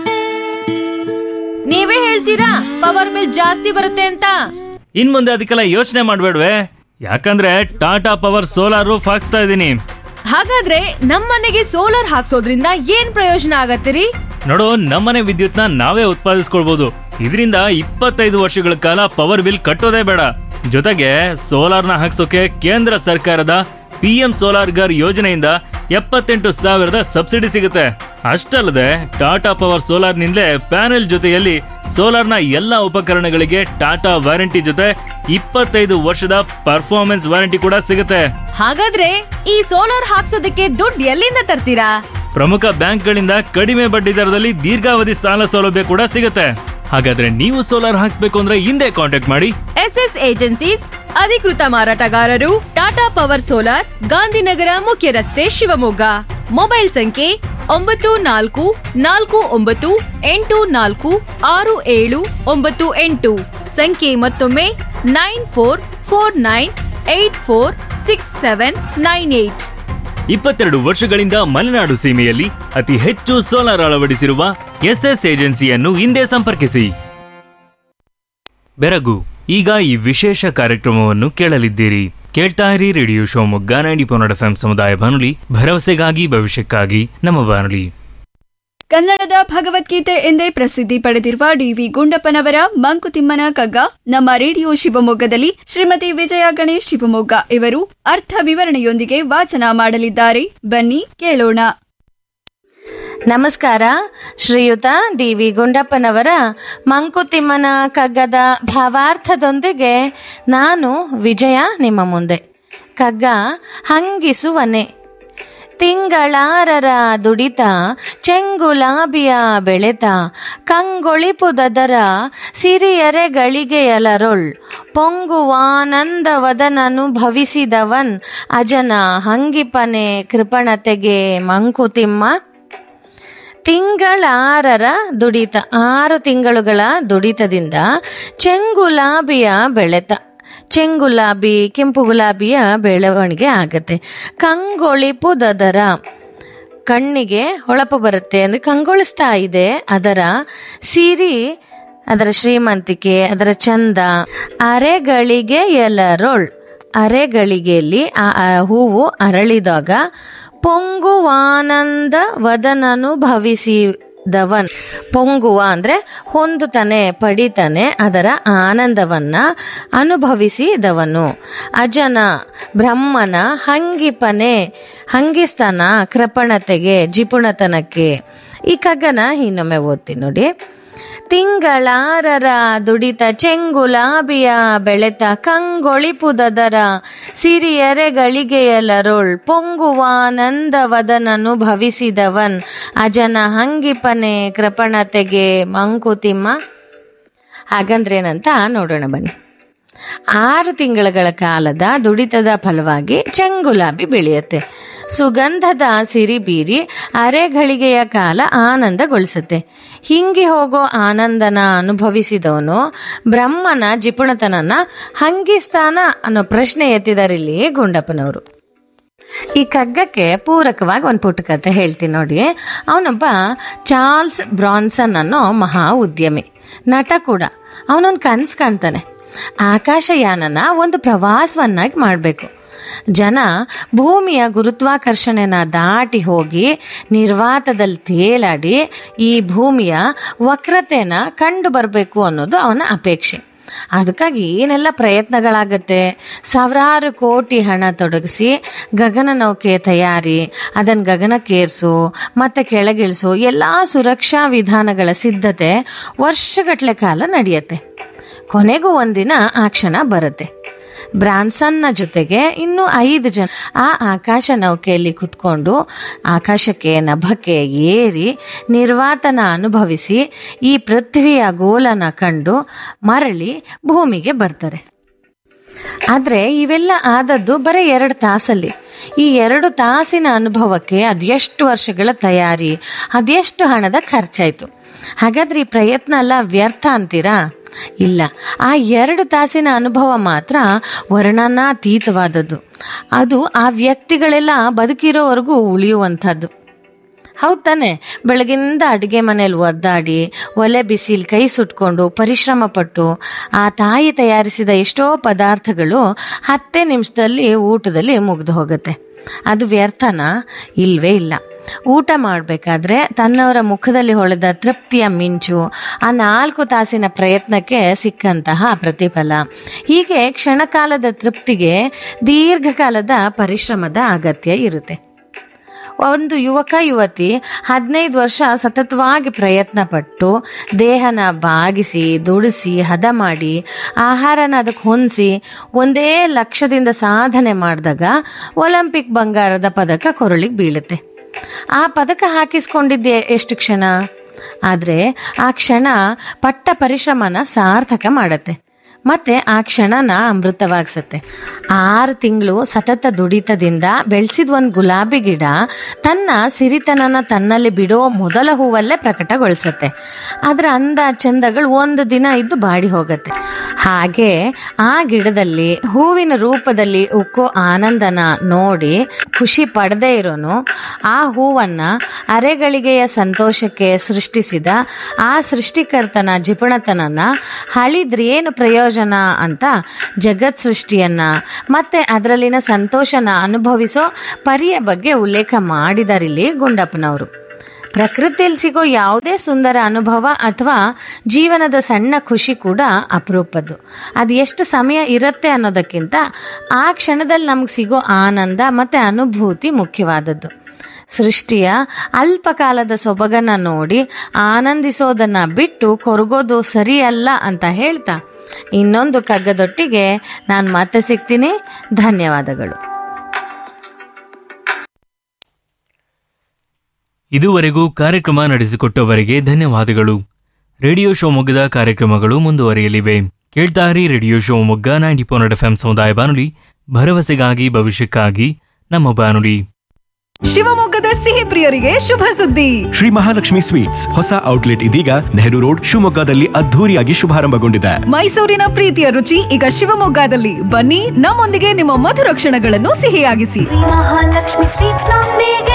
ನೀವೇ ಹೇಳ್ತೀರಾ ಪವರ್ ಬಿಲ್ ಜಾಸ್ತಿ ಬರುತ್ತೆ ಅಂತ ಇನ್ ಮುಂದೆ ಅದಕ್ಕೆಲ್ಲ ಯೋಚನೆ ಮಾಡ್ಬೇಡ್ವೆ ಯಾಕಂದ್ರೆ ಟಾಟಾ ಪವರ್ ಸೋಲಾರು ಫಾಕ್ಸ್ತಾ ಇದ್ದೀನಿ ಹಾಗಾದ್ರೆ ನಮ್ಮನೆಗೆ ಸೋಲಾರ್ ಹಾಕ್ಸೋದ್ರಿಂದ ಏನ್ ಪ್ರಯೋಜನ ಆಗತ್ತಿರಿ ನೋಡು ನಮ್ಮನೆ ವಿದ್ಯುತ್ನ ನಾವೇ ಉತ್ಪಾದಿಸ್ಕೊಳ್ಬಹುದು ಇದರಿಂದ ಇಪ್ಪತ್ತೈದು ವರ್ಷಗಳ ಕಾಲ ಪವರ್ ಬಿಲ್ ಕಟ್ಟೋದೇ ಬೇಡ ಜೊತೆಗೆ ಸೋಲಾರ್ನ ಹಾಕ್ಸೋಕೆ ಕೇಂದ್ರ ಸರ್ಕಾರದ ಪಿ ಎಂ ಸೋಲಾರ್ ಗರ್ ಯೋಜನೆಯಿಂದ ಎಪ್ಪತ್ತೆಂಟು ಸಾವಿರದ ಸಬ್ಸಿಡಿ ಸಿಗುತ್ತೆ ಅಷ್ಟಲ್ಲದೆ ಟಾಟಾ ಪವರ್ ಸೋಲಾರ್ನಿಂದಲೇ ಪ್ಯಾನೆಲ್ ಜೊತೆಯಲ್ಲಿ ಸೋಲಾರ್ನ ಎಲ್ಲ ಉಪಕರಣಗಳಿಗೆ ಟಾಟಾ ವಾರಂಟಿ ಜೊತೆ ಇಪ್ಪತ್ತೈದು ವರ್ಷದ ಪರ್ಫಾರ್ಮೆನ್ಸ್ ವಾರಂಟಿ ಕೂಡ ಸಿಗುತ್ತೆ ಹಾಗಾದ್ರೆ ಈ ಸೋಲಾರ್ ಹಾಕ್ಸೋದಕ್ಕೆ ದುಡ್ಡು ಎಲ್ಲಿಂದ ತರ್ತೀರಾ ಪ್ರಮುಖ ಬ್ಯಾಂಕ್ಗಳಿಂದ ಕಡಿಮೆ ಬಡ್ಡಿ ದರದಲ್ಲಿ ದೀರ್ಘಾವಧಿ ಸಾಲ ಸೌಲಭ್ಯ ಕೂಡ ಸಿಗುತ್ತೆ ಹಾಗಾದ್ರೆ ನೀವು ಸೋಲಾರ್ ಹಾಕ್ಸ್ಬೇಕು ಅಂದ್ರೆ ಹಿಂದೆ ಕಾಂಟ್ಯಾಕ್ಟ್ ಮಾಡಿ ಎಸ್ ಎಸ್ ಏಜೆನ್ಸೀಸ್ ಅಧಿಕೃತ ಮಾರಾಟಗಾರರು ಟಾಟಾ ಪವರ್ ಸೋಲಾರ್ ಗಾಂಧಿನಗರ ಮುಖ್ಯ ರಸ್ತೆ ಶಿವಮೊಗ್ಗ ಮೊಬೈಲ್ ಸಂಖ್ಯೆ ಒಂಬತ್ತು ನಾಲ್ಕು ನಾಲ್ಕು ಒಂಬತ್ತು ಎಂಟು ನಾಲ್ಕು ಆರು ಏಳು ಒಂಬತ್ತು ಎಂಟು ಸಂಖ್ಯೆ ಮತ್ತೊಮ್ಮೆ nine four four nine eight four six seven nine eight ಇಪ್ಪತ್ತೆರಡು ವರ್ಷಗಳಿಂದ ಮಲೆನಾಡು ಸೀಮೆಯಲ್ಲಿ ಅತಿ ಹೆಚ್ಚು ಸೋಲಾರ್ ಅಳವಡಿಸಿರುವ ಎಸ್ಎಸ್ ಏಜೆನ್ಸಿಯನ್ನು ಹಿಂದೆ ಸಂಪರ್ಕಿಸಿ ಬೆರಗು ಈಗ ಈ ವಿಶೇಷ ಕಾರ್ಯಕ್ರಮವನ್ನು ಕೇಳಲಿದ್ದೀರಿ ಕೇಳ್ತಾ ಇರಿ ರೇಡಿಯೋ ಶಿವಮೊಗ್ಗ ನೈಂಟಿ ಪೊನ್ನಡ ಎಫ್ ಸಮುದಾಯ ಬಾನುಲಿ ಭರವಸೆಗಾಗಿ ಭವಿಷ್ಯಕ್ಕಾಗಿ ನಮ್ಮ ಬಾನುಲಿ ಕನ್ನಡದ ಭಗವದ್ಗೀತೆ ಎಂದೇ ಪ್ರಸಿದ್ಧಿ ಪಡೆದಿರುವ ಡಿವಿ ಗುಂಡಪ್ಪನವರ ಮಂಕುತಿಮ್ಮನ ಕಗ್ಗ ನಮ್ಮ ರೇಡಿಯೋ ಶಿವಮೊಗ್ಗದಲ್ಲಿ ಶ್ರೀಮತಿ ವಿಜಯ ಗಣೇಶ್ ಶಿವಮೊಗ್ಗ ಇವರು ಅರ್ಥ ವಿವರಣೆಯೊಂದಿಗೆ ವಾಚನ ಮಾಡಲಿದ್ದಾರೆ ಬನ್ನಿ ಕೇಳೋಣ ನಮಸ್ಕಾರ ಶ್ರೀಯುತ ಡಿ ವಿ ಗುಂಡಪ್ಪನವರ ಮಂಕುತಿಮ್ಮನ ಕಗ್ಗದ ಭಾವಾರ್ಥದೊಂದಿಗೆ ನಾನು ವಿಜಯ ನಿಮ್ಮ ಮುಂದೆ ಕಗ್ಗ ಹಂಗಿಸುವನೆ ತಿಂಗಳಾರರ ದುಡಿತ ಚೆಂಗುಲಾಬಿಯ ಬೆಳೆತ ಕಂಗೊಳಿಪುದದರ ಸಿರಿಯರೆಗಳಿಗೆಯಲರೊಳ್ ಪೊಂಗುವಾನಂದವದನನುಭವಿಸಿದವನ್ ಅಜನ ಹಂಗಿಪನೆ ಕೃಪಣತೆಗೆ ಮಂಕುತಿಮ್ಮ ತಿಂಗಳಾರರ ದುಡಿತ ಆರು ತಿಂಗಳುಗಳ ದುಡಿತದಿಂದ ಚೆಂಗುಲಾಬಿಯ ಬೆಳೆತ ಚೆಂಗುಲಾಬಿ ಕೆಂಪು ಗುಲಾಬಿಯ ಬೆಳವಣಿಗೆ ಆಗತ್ತೆ ಕಂಗೊಳಿಪುದದರ ಕಣ್ಣಿಗೆ ಹೊಳಪು ಬರುತ್ತೆ ಅಂದರೆ ಕಂಗೊಳಿಸ್ತಾ ಇದೆ ಅದರ ಸಿರಿ ಅದರ ಶ್ರೀಮಂತಿಕೆ ಅದರ ಚಂದ ಅರೆಗಳಿಗೆ ಎಲರೊಳ್ ಅರೆಗಳಿಗೆಯಲ್ಲಿ ಆ ಆ ಹೂವು ಅರಳಿದಾಗ ಪೊಂಗುವಾನಂದ ವದನನುಭವಿಸಿದವನ್ ಪೊಂಗುವ ಅಂದರೆ ಹೊಂದುತ್ತಾನೆ ಪಡಿತಾನೆ ಅದರ ಆನಂದವನ್ನ ಅನುಭವಿಸಿದವನು ಅಜನ ಬ್ರಹ್ಮನ ಹಂಗಿಪನೆ ಹಂಗಿಸ್ತಾನ ಕೃಪಣತೆಗೆ ಜಿಪುಣತನಕ್ಕೆ ಈ ಕಗ್ಗನ ಇನ್ನೊಮ್ಮೆ ಓದ್ತೀನಿ ನೋಡಿ ತಿಂಗಳಾರರ ದುಡಿತ ಚೆಂಗುಲಾಬಿಯ ಬೆಳೆತ ಕಂಗೊಳಿಪುದದರ ಸಿರಿಯರೆಗಳಿಗೆಯಲರೊಳ್ ಪೊಂಗುವಾನಂದವದನನು ಭವಿಸಿದವನ್ ಅಜನ ಹಂಗಿಪನೆ ಕೃಪಣತೆಗೆ ಮಂಕುತಿಮ್ಮ ಹಾಗಂದ್ರೇನಂತ ನೋಡೋಣ ಬನ್ನಿ ಆರು ತಿಂಗಳ ಕಾಲದ ದುಡಿತದ ಫಲವಾಗಿ ಚೆಂಗುಲಾಬಿ ಬೆಳೆಯುತ್ತೆ ಸುಗಂಧದ ಸಿರಿ ಬೀರಿ ಅರೆಗಳಿಗೆಯ ಕಾಲ ಆನಂದಗೊಳಿಸುತ್ತೆ ಹಿಂಗಿ ಹೋಗೋ ಆನಂದನ ಅನುಭವಿಸಿದವನು ಬ್ರಹ್ಮನ ಜಿಪುಣತನನ ಹಂಗಿಸ್ತಾನ ಅನ್ನೋ ಪ್ರಶ್ನೆ ಎತ್ತಿದಾರೆ ಇಲ್ಲಿ ಗುಂಡಪ್ಪನವರು ಈ ಕಗ್ಗಕ್ಕೆ ಪೂರಕವಾಗಿ ಒಂದು ಪುಟ್ಟ ಕತೆ ಹೇಳ್ತೀನಿ ನೋಡಿ ಅವನೊಬ್ಬ ಚಾರ್ಲ್ಸ್ ಬ್ರಾನ್ಸನ್ ಅನ್ನೋ ಮಹಾ ಉದ್ಯಮಿ ನಟ ಕೂಡ ಅವನೊಂದು ಕನಸು ಕಾಣ್ತಾನೆ ಆಕಾಶಯಾನನ ಒಂದು ಪ್ರವಾಸವನ್ನಾಗಿ ಮಾಡಬೇಕು ಜನ ಭೂಮಿಯ ಗುರುತ್ವಾಕರ್ಷಣೆನ ದಾಟಿ ಹೋಗಿ ನಿರ್ವಾತದಲ್ಲಿ ತೇಲಾಡಿ ಈ ಭೂಮಿಯ ವಕ್ರತೆನ ಕಂಡು ಬರಬೇಕು ಅನ್ನೋದು ಅವನ ಅಪೇಕ್ಷೆ ಅದಕ್ಕಾಗಿ ಏನೆಲ್ಲ ಪ್ರಯತ್ನಗಳಾಗತ್ತೆ ಸಾವಿರಾರು ಕೋಟಿ ಹಣ ತೊಡಗಿಸಿ ಗಗನನೌಕೆ ತಯಾರಿ ಅದನ್ನು ಗಗನಕ್ಕೇರಿಸು ಮತ್ತೆ ಕೆಳಗಿಳಿಸು ಎಲ್ಲ ಸುರಕ್ಷಾ ವಿಧಾನಗಳ ಸಿದ್ಧತೆ ವರ್ಷಗಟ್ಟಲೆ ಕಾಲ ನಡೆಯುತ್ತೆ ಕೊನೆಗೂ ಒಂದಿನ ಆ ಕ್ಷಣ ಬರುತ್ತೆ ಬ್ರಾನ್ಸನ್ನ ಜೊತೆಗೆ ಇನ್ನೂ ಐದು ಜನ ಆ ಆಕಾಶ ನೌಕೆಯಲ್ಲಿ ಕುತ್ಕೊಂಡು ಆಕಾಶಕ್ಕೆ ನಭಕ್ಕೆ ಏರಿ ನಿರ್ವಾತನ ಅನುಭವಿಸಿ ಈ ಪೃಥ್ವಿಯ ಗೋಲನ ಕಂಡು ಮರಳಿ ಭೂಮಿಗೆ ಬರ್ತಾರೆ ಆದರೆ ಇವೆಲ್ಲ ಆದದ್ದು ಬರೀ ಎರಡು ತಾಸಲ್ಲಿ ಈ ಎರಡು ತಾಸಿನ ಅನುಭವಕ್ಕೆ ಅದೆಷ್ಟು ವರ್ಷಗಳ ತಯಾರಿ ಅದೆಷ್ಟು ಹಣದ ಖರ್ಚಾಯಿತು ಹಾಗಾದ್ರೆ ಈ ಪ್ರಯತ್ನ ಎಲ್ಲ ವ್ಯರ್ಥ ಅಂತೀರಾ ಇಲ್ಲ ಆ ಎರಡು ತಾಸಿನ ಅನುಭವ ಮಾತ್ರ ವರ್ಣನಾತೀತವಾದದ್ದು ಅದು ಆ ವ್ಯಕ್ತಿಗಳೆಲ್ಲ ಬದುಕಿರೋವರೆಗೂ ಉಳಿಯುವಂಥದ್ದು ಹೌದು ತಾನೆ ಬೆಳಗಿಂದ ಅಡುಗೆ ಮನೇಲಿ ಒದ್ದಾಡಿ ಒಲೆ ಬಿಸಿಲು ಕೈ ಸುಟ್ಕೊಂಡು ಪರಿಶ್ರಮ ಪಟ್ಟು ಆ ತಾಯಿ ತಯಾರಿಸಿದ ಎಷ್ಟೋ ಪದಾರ್ಥಗಳು ಹತ್ತೇ ನಿಮಿಷದಲ್ಲಿ ಊಟದಲ್ಲಿ ಮುಗ್ದು ಹೋಗುತ್ತೆ ಅದು ವ್ಯರ್ಥನ ಇಲ್ವೇ ಇಲ್ಲ ಊಟ ಮಾಡಬೇಕಾದ್ರೆ ತನ್ನವರ ಮುಖದಲ್ಲಿ ಹೊಳೆದ ತೃಪ್ತಿಯ ಮಿಂಚು ಆ ನಾಲ್ಕು ತಾಸಿನ ಪ್ರಯತ್ನಕ್ಕೆ ಸಿಕ್ಕಂತಹ ಪ್ರತಿಫಲ ಹೀಗೆ ಕ್ಷಣಕಾಲದ ತೃಪ್ತಿಗೆ ದೀರ್ಘಕಾಲದ ಪರಿಶ್ರಮದ ಅಗತ್ಯ ಇರುತ್ತೆ ಒಂದು ಯುವಕ ಯುವತಿ ಹದಿನೈದು ವರ್ಷ ಸತತವಾಗಿ ಪ್ರಯತ್ನ ಪಟ್ಟು ದೇಹನ ಬಾಗಿಸಿ ದುಡಿಸಿ ಹದ ಮಾಡಿ ಆಹಾರನ ಅದಕ್ಕೆ ಹೊಂದಿಸಿ ಒಂದೇ ಲಕ್ಷ್ಯದಿಂದ ಸಾಧನೆ ಮಾಡಿದಾಗ ಒಲಿಂಪಿಕ್ ಬಂಗಾರದ ಪದಕ ಕೊರಳಿಗೆ ಬೀಳುತ್ತೆ ಆ ಪದಕ ಹಾಕಿಸ್ಕೊಂಡಿದ್ದೆ ಎಷ್ಟು ಕ್ಷಣ ಆದರೆ ಆ ಕ್ಷಣ ಪಟ್ಟ ಪರಿಶ್ರಮನ ಸಾರ್ಥಕ ಮಾಡತ್ತೆ ಮತ್ತೆ ಆ ಕ್ಷಣನ ಅಮೃತವಾಗಿಸುತ್ತೆ ಆರು ತಿಂಗಳು ಸತತ ದುಡಿತದಿಂದ ಬೆಳೆಸಿದ ಒಂದು ಗುಲಾಬಿ ಗಿಡ ತನ್ನ ಸಿರಿತನನ ತನ್ನಲ್ಲಿ ಬಿಡೋ ಮೊದಲ ಹೂವಲ್ಲೇ ಪ್ರಕಟಗೊಳಿಸುತ್ತೆ ಅದರ ಅಂದ ಚಂದಗಳು ಒಂದು ದಿನ ಇದ್ದು ಬಾಡಿ ಹೋಗುತ್ತೆ ಹಾಗೆ ಆ ಗಿಡದಲ್ಲಿ ಹೂವಿನ ರೂಪದಲ್ಲಿ ಉಕ್ಕೋ ಆನಂದನ ನೋಡಿ ಖುಷಿ ಪಡದೇ ಇರೋನು ಆ ಹೂವನ್ನ ಅರೆಗಳಿಗೆಯ ಸಂತೋಷಕ್ಕೆ ಸೃಷ್ಟಿಸಿದ ಆ ಸೃಷ್ಟಿಕರ್ತನ ಜಿಪುಣತನನ ಹಳಿದ್ರೇನು ಪ್ರಯೋಜನ ಅಂತ ಜಗತ್ ಸೃಷ್ಟಿಯನ್ನ ಮತ್ತೆ ಅದರಲ್ಲಿನ ಸಂತೋಷನ ಅನುಭವಿಸೋ ಪರಿಯ ಬಗ್ಗೆ ಉಲ್ಲೇಖ ಮಾಡಿದಾರಿಲ್ಲಿ ಗುಂಡಪ್ಪನವರು ಪ್ರಕೃತಿಯಲ್ಲಿ ಸಿಗೋ ಯಾವುದೇ ಸುಂದರ ಅನುಭವ ಅಥವಾ ಜೀವನದ ಸಣ್ಣ ಖುಷಿ ಕೂಡ ಅಪರೂಪದ್ದು ಅದು ಎಷ್ಟು ಸಮಯ ಇರುತ್ತೆ ಅನ್ನೋದಕ್ಕಿಂತ ಆ ಕ್ಷಣದಲ್ಲಿ ನಮ್ಗೆ ಸಿಗೋ ಆನಂದ ಮತ್ತು ಅನುಭೂತಿ ಮುಖ್ಯವಾದದ್ದು ಸೃಷ್ಟಿಯ ಅಲ್ಪಕಾಲದ ಸೊಬಗನ್ನ ನೋಡಿ ಆನಂದಿಸೋದನ್ನ ಬಿಟ್ಟು ಕೊರಗೋದು ಸರಿಯಲ್ಲ ಅಂತ ಹೇಳ್ತಾ ಇನ್ನೊಂದು ಕಗ್ಗದೊಟ್ಟಿಗೆ ನಾನು ಮತ್ತೆ ಸಿಗ್ತೀನಿ ಧನ್ಯವಾದಗಳು ಇದುವರೆಗೂ ಕಾರ್ಯಕ್ರಮ ನಡೆಸಿಕೊಟ್ಟವರಿಗೆ ಧನ್ಯವಾದಗಳು ರೇಡಿಯೋ ಶಿವಮೊಗ್ಗದ ಕಾರ್ಯಕ್ರಮಗಳು ಮುಂದುವರಿಯಲಿವೆ ಕೇಳ್ತಾರಿ radio Shivamogga ninety point F ಸಮುದಾಯ ಬಾನುಲಿ ಭರವಸೆಗಾಗಿ ಭವಿಷ್ಯಕ್ಕಾಗಿ ನಮ್ಮ ಬಾನುಲಿ ಶಿವಮೊಗ್ಗದ ಸಿಹಿ ಪ್ರಿಯರಿಗೆ ಶುಭ ಸುದ್ದಿ ಶ್ರೀ ಮಹಾಲಕ್ಷ್ಮಿ ಸ್ವೀಟ್ಸ್ ಹೊಸ ಔಟ್ಲೆಟ್ ಇದೀಗ ನೆಹರು ರೋಡ್ ಶಿವಮೊಗ್ಗದಲ್ಲಿ ಅದ್ಧೂರಿಯಾಗಿ ಶುಭಾರಂಭಗೊಂಡಿದೆ ಮೈಸೂರಿನ ಪ್ರೀತಿಯ ರುಚಿ ಈಗ ಶಿವಮೊಗ್ಗದಲ್ಲಿ ಬನ್ನಿ ನಮ್ಮೊಂದಿಗೆ ನಿಮ್ಮ ಮಧುರ ಕ್ಷಣಗಳನ್ನು ಸಿಹಿಯಾಗಿಸಿ ಮಹಾಲಕ್ಷ್ಮಿ ಸ್ವೀಟ್ಸ್ ನೊಂದಿಗೆ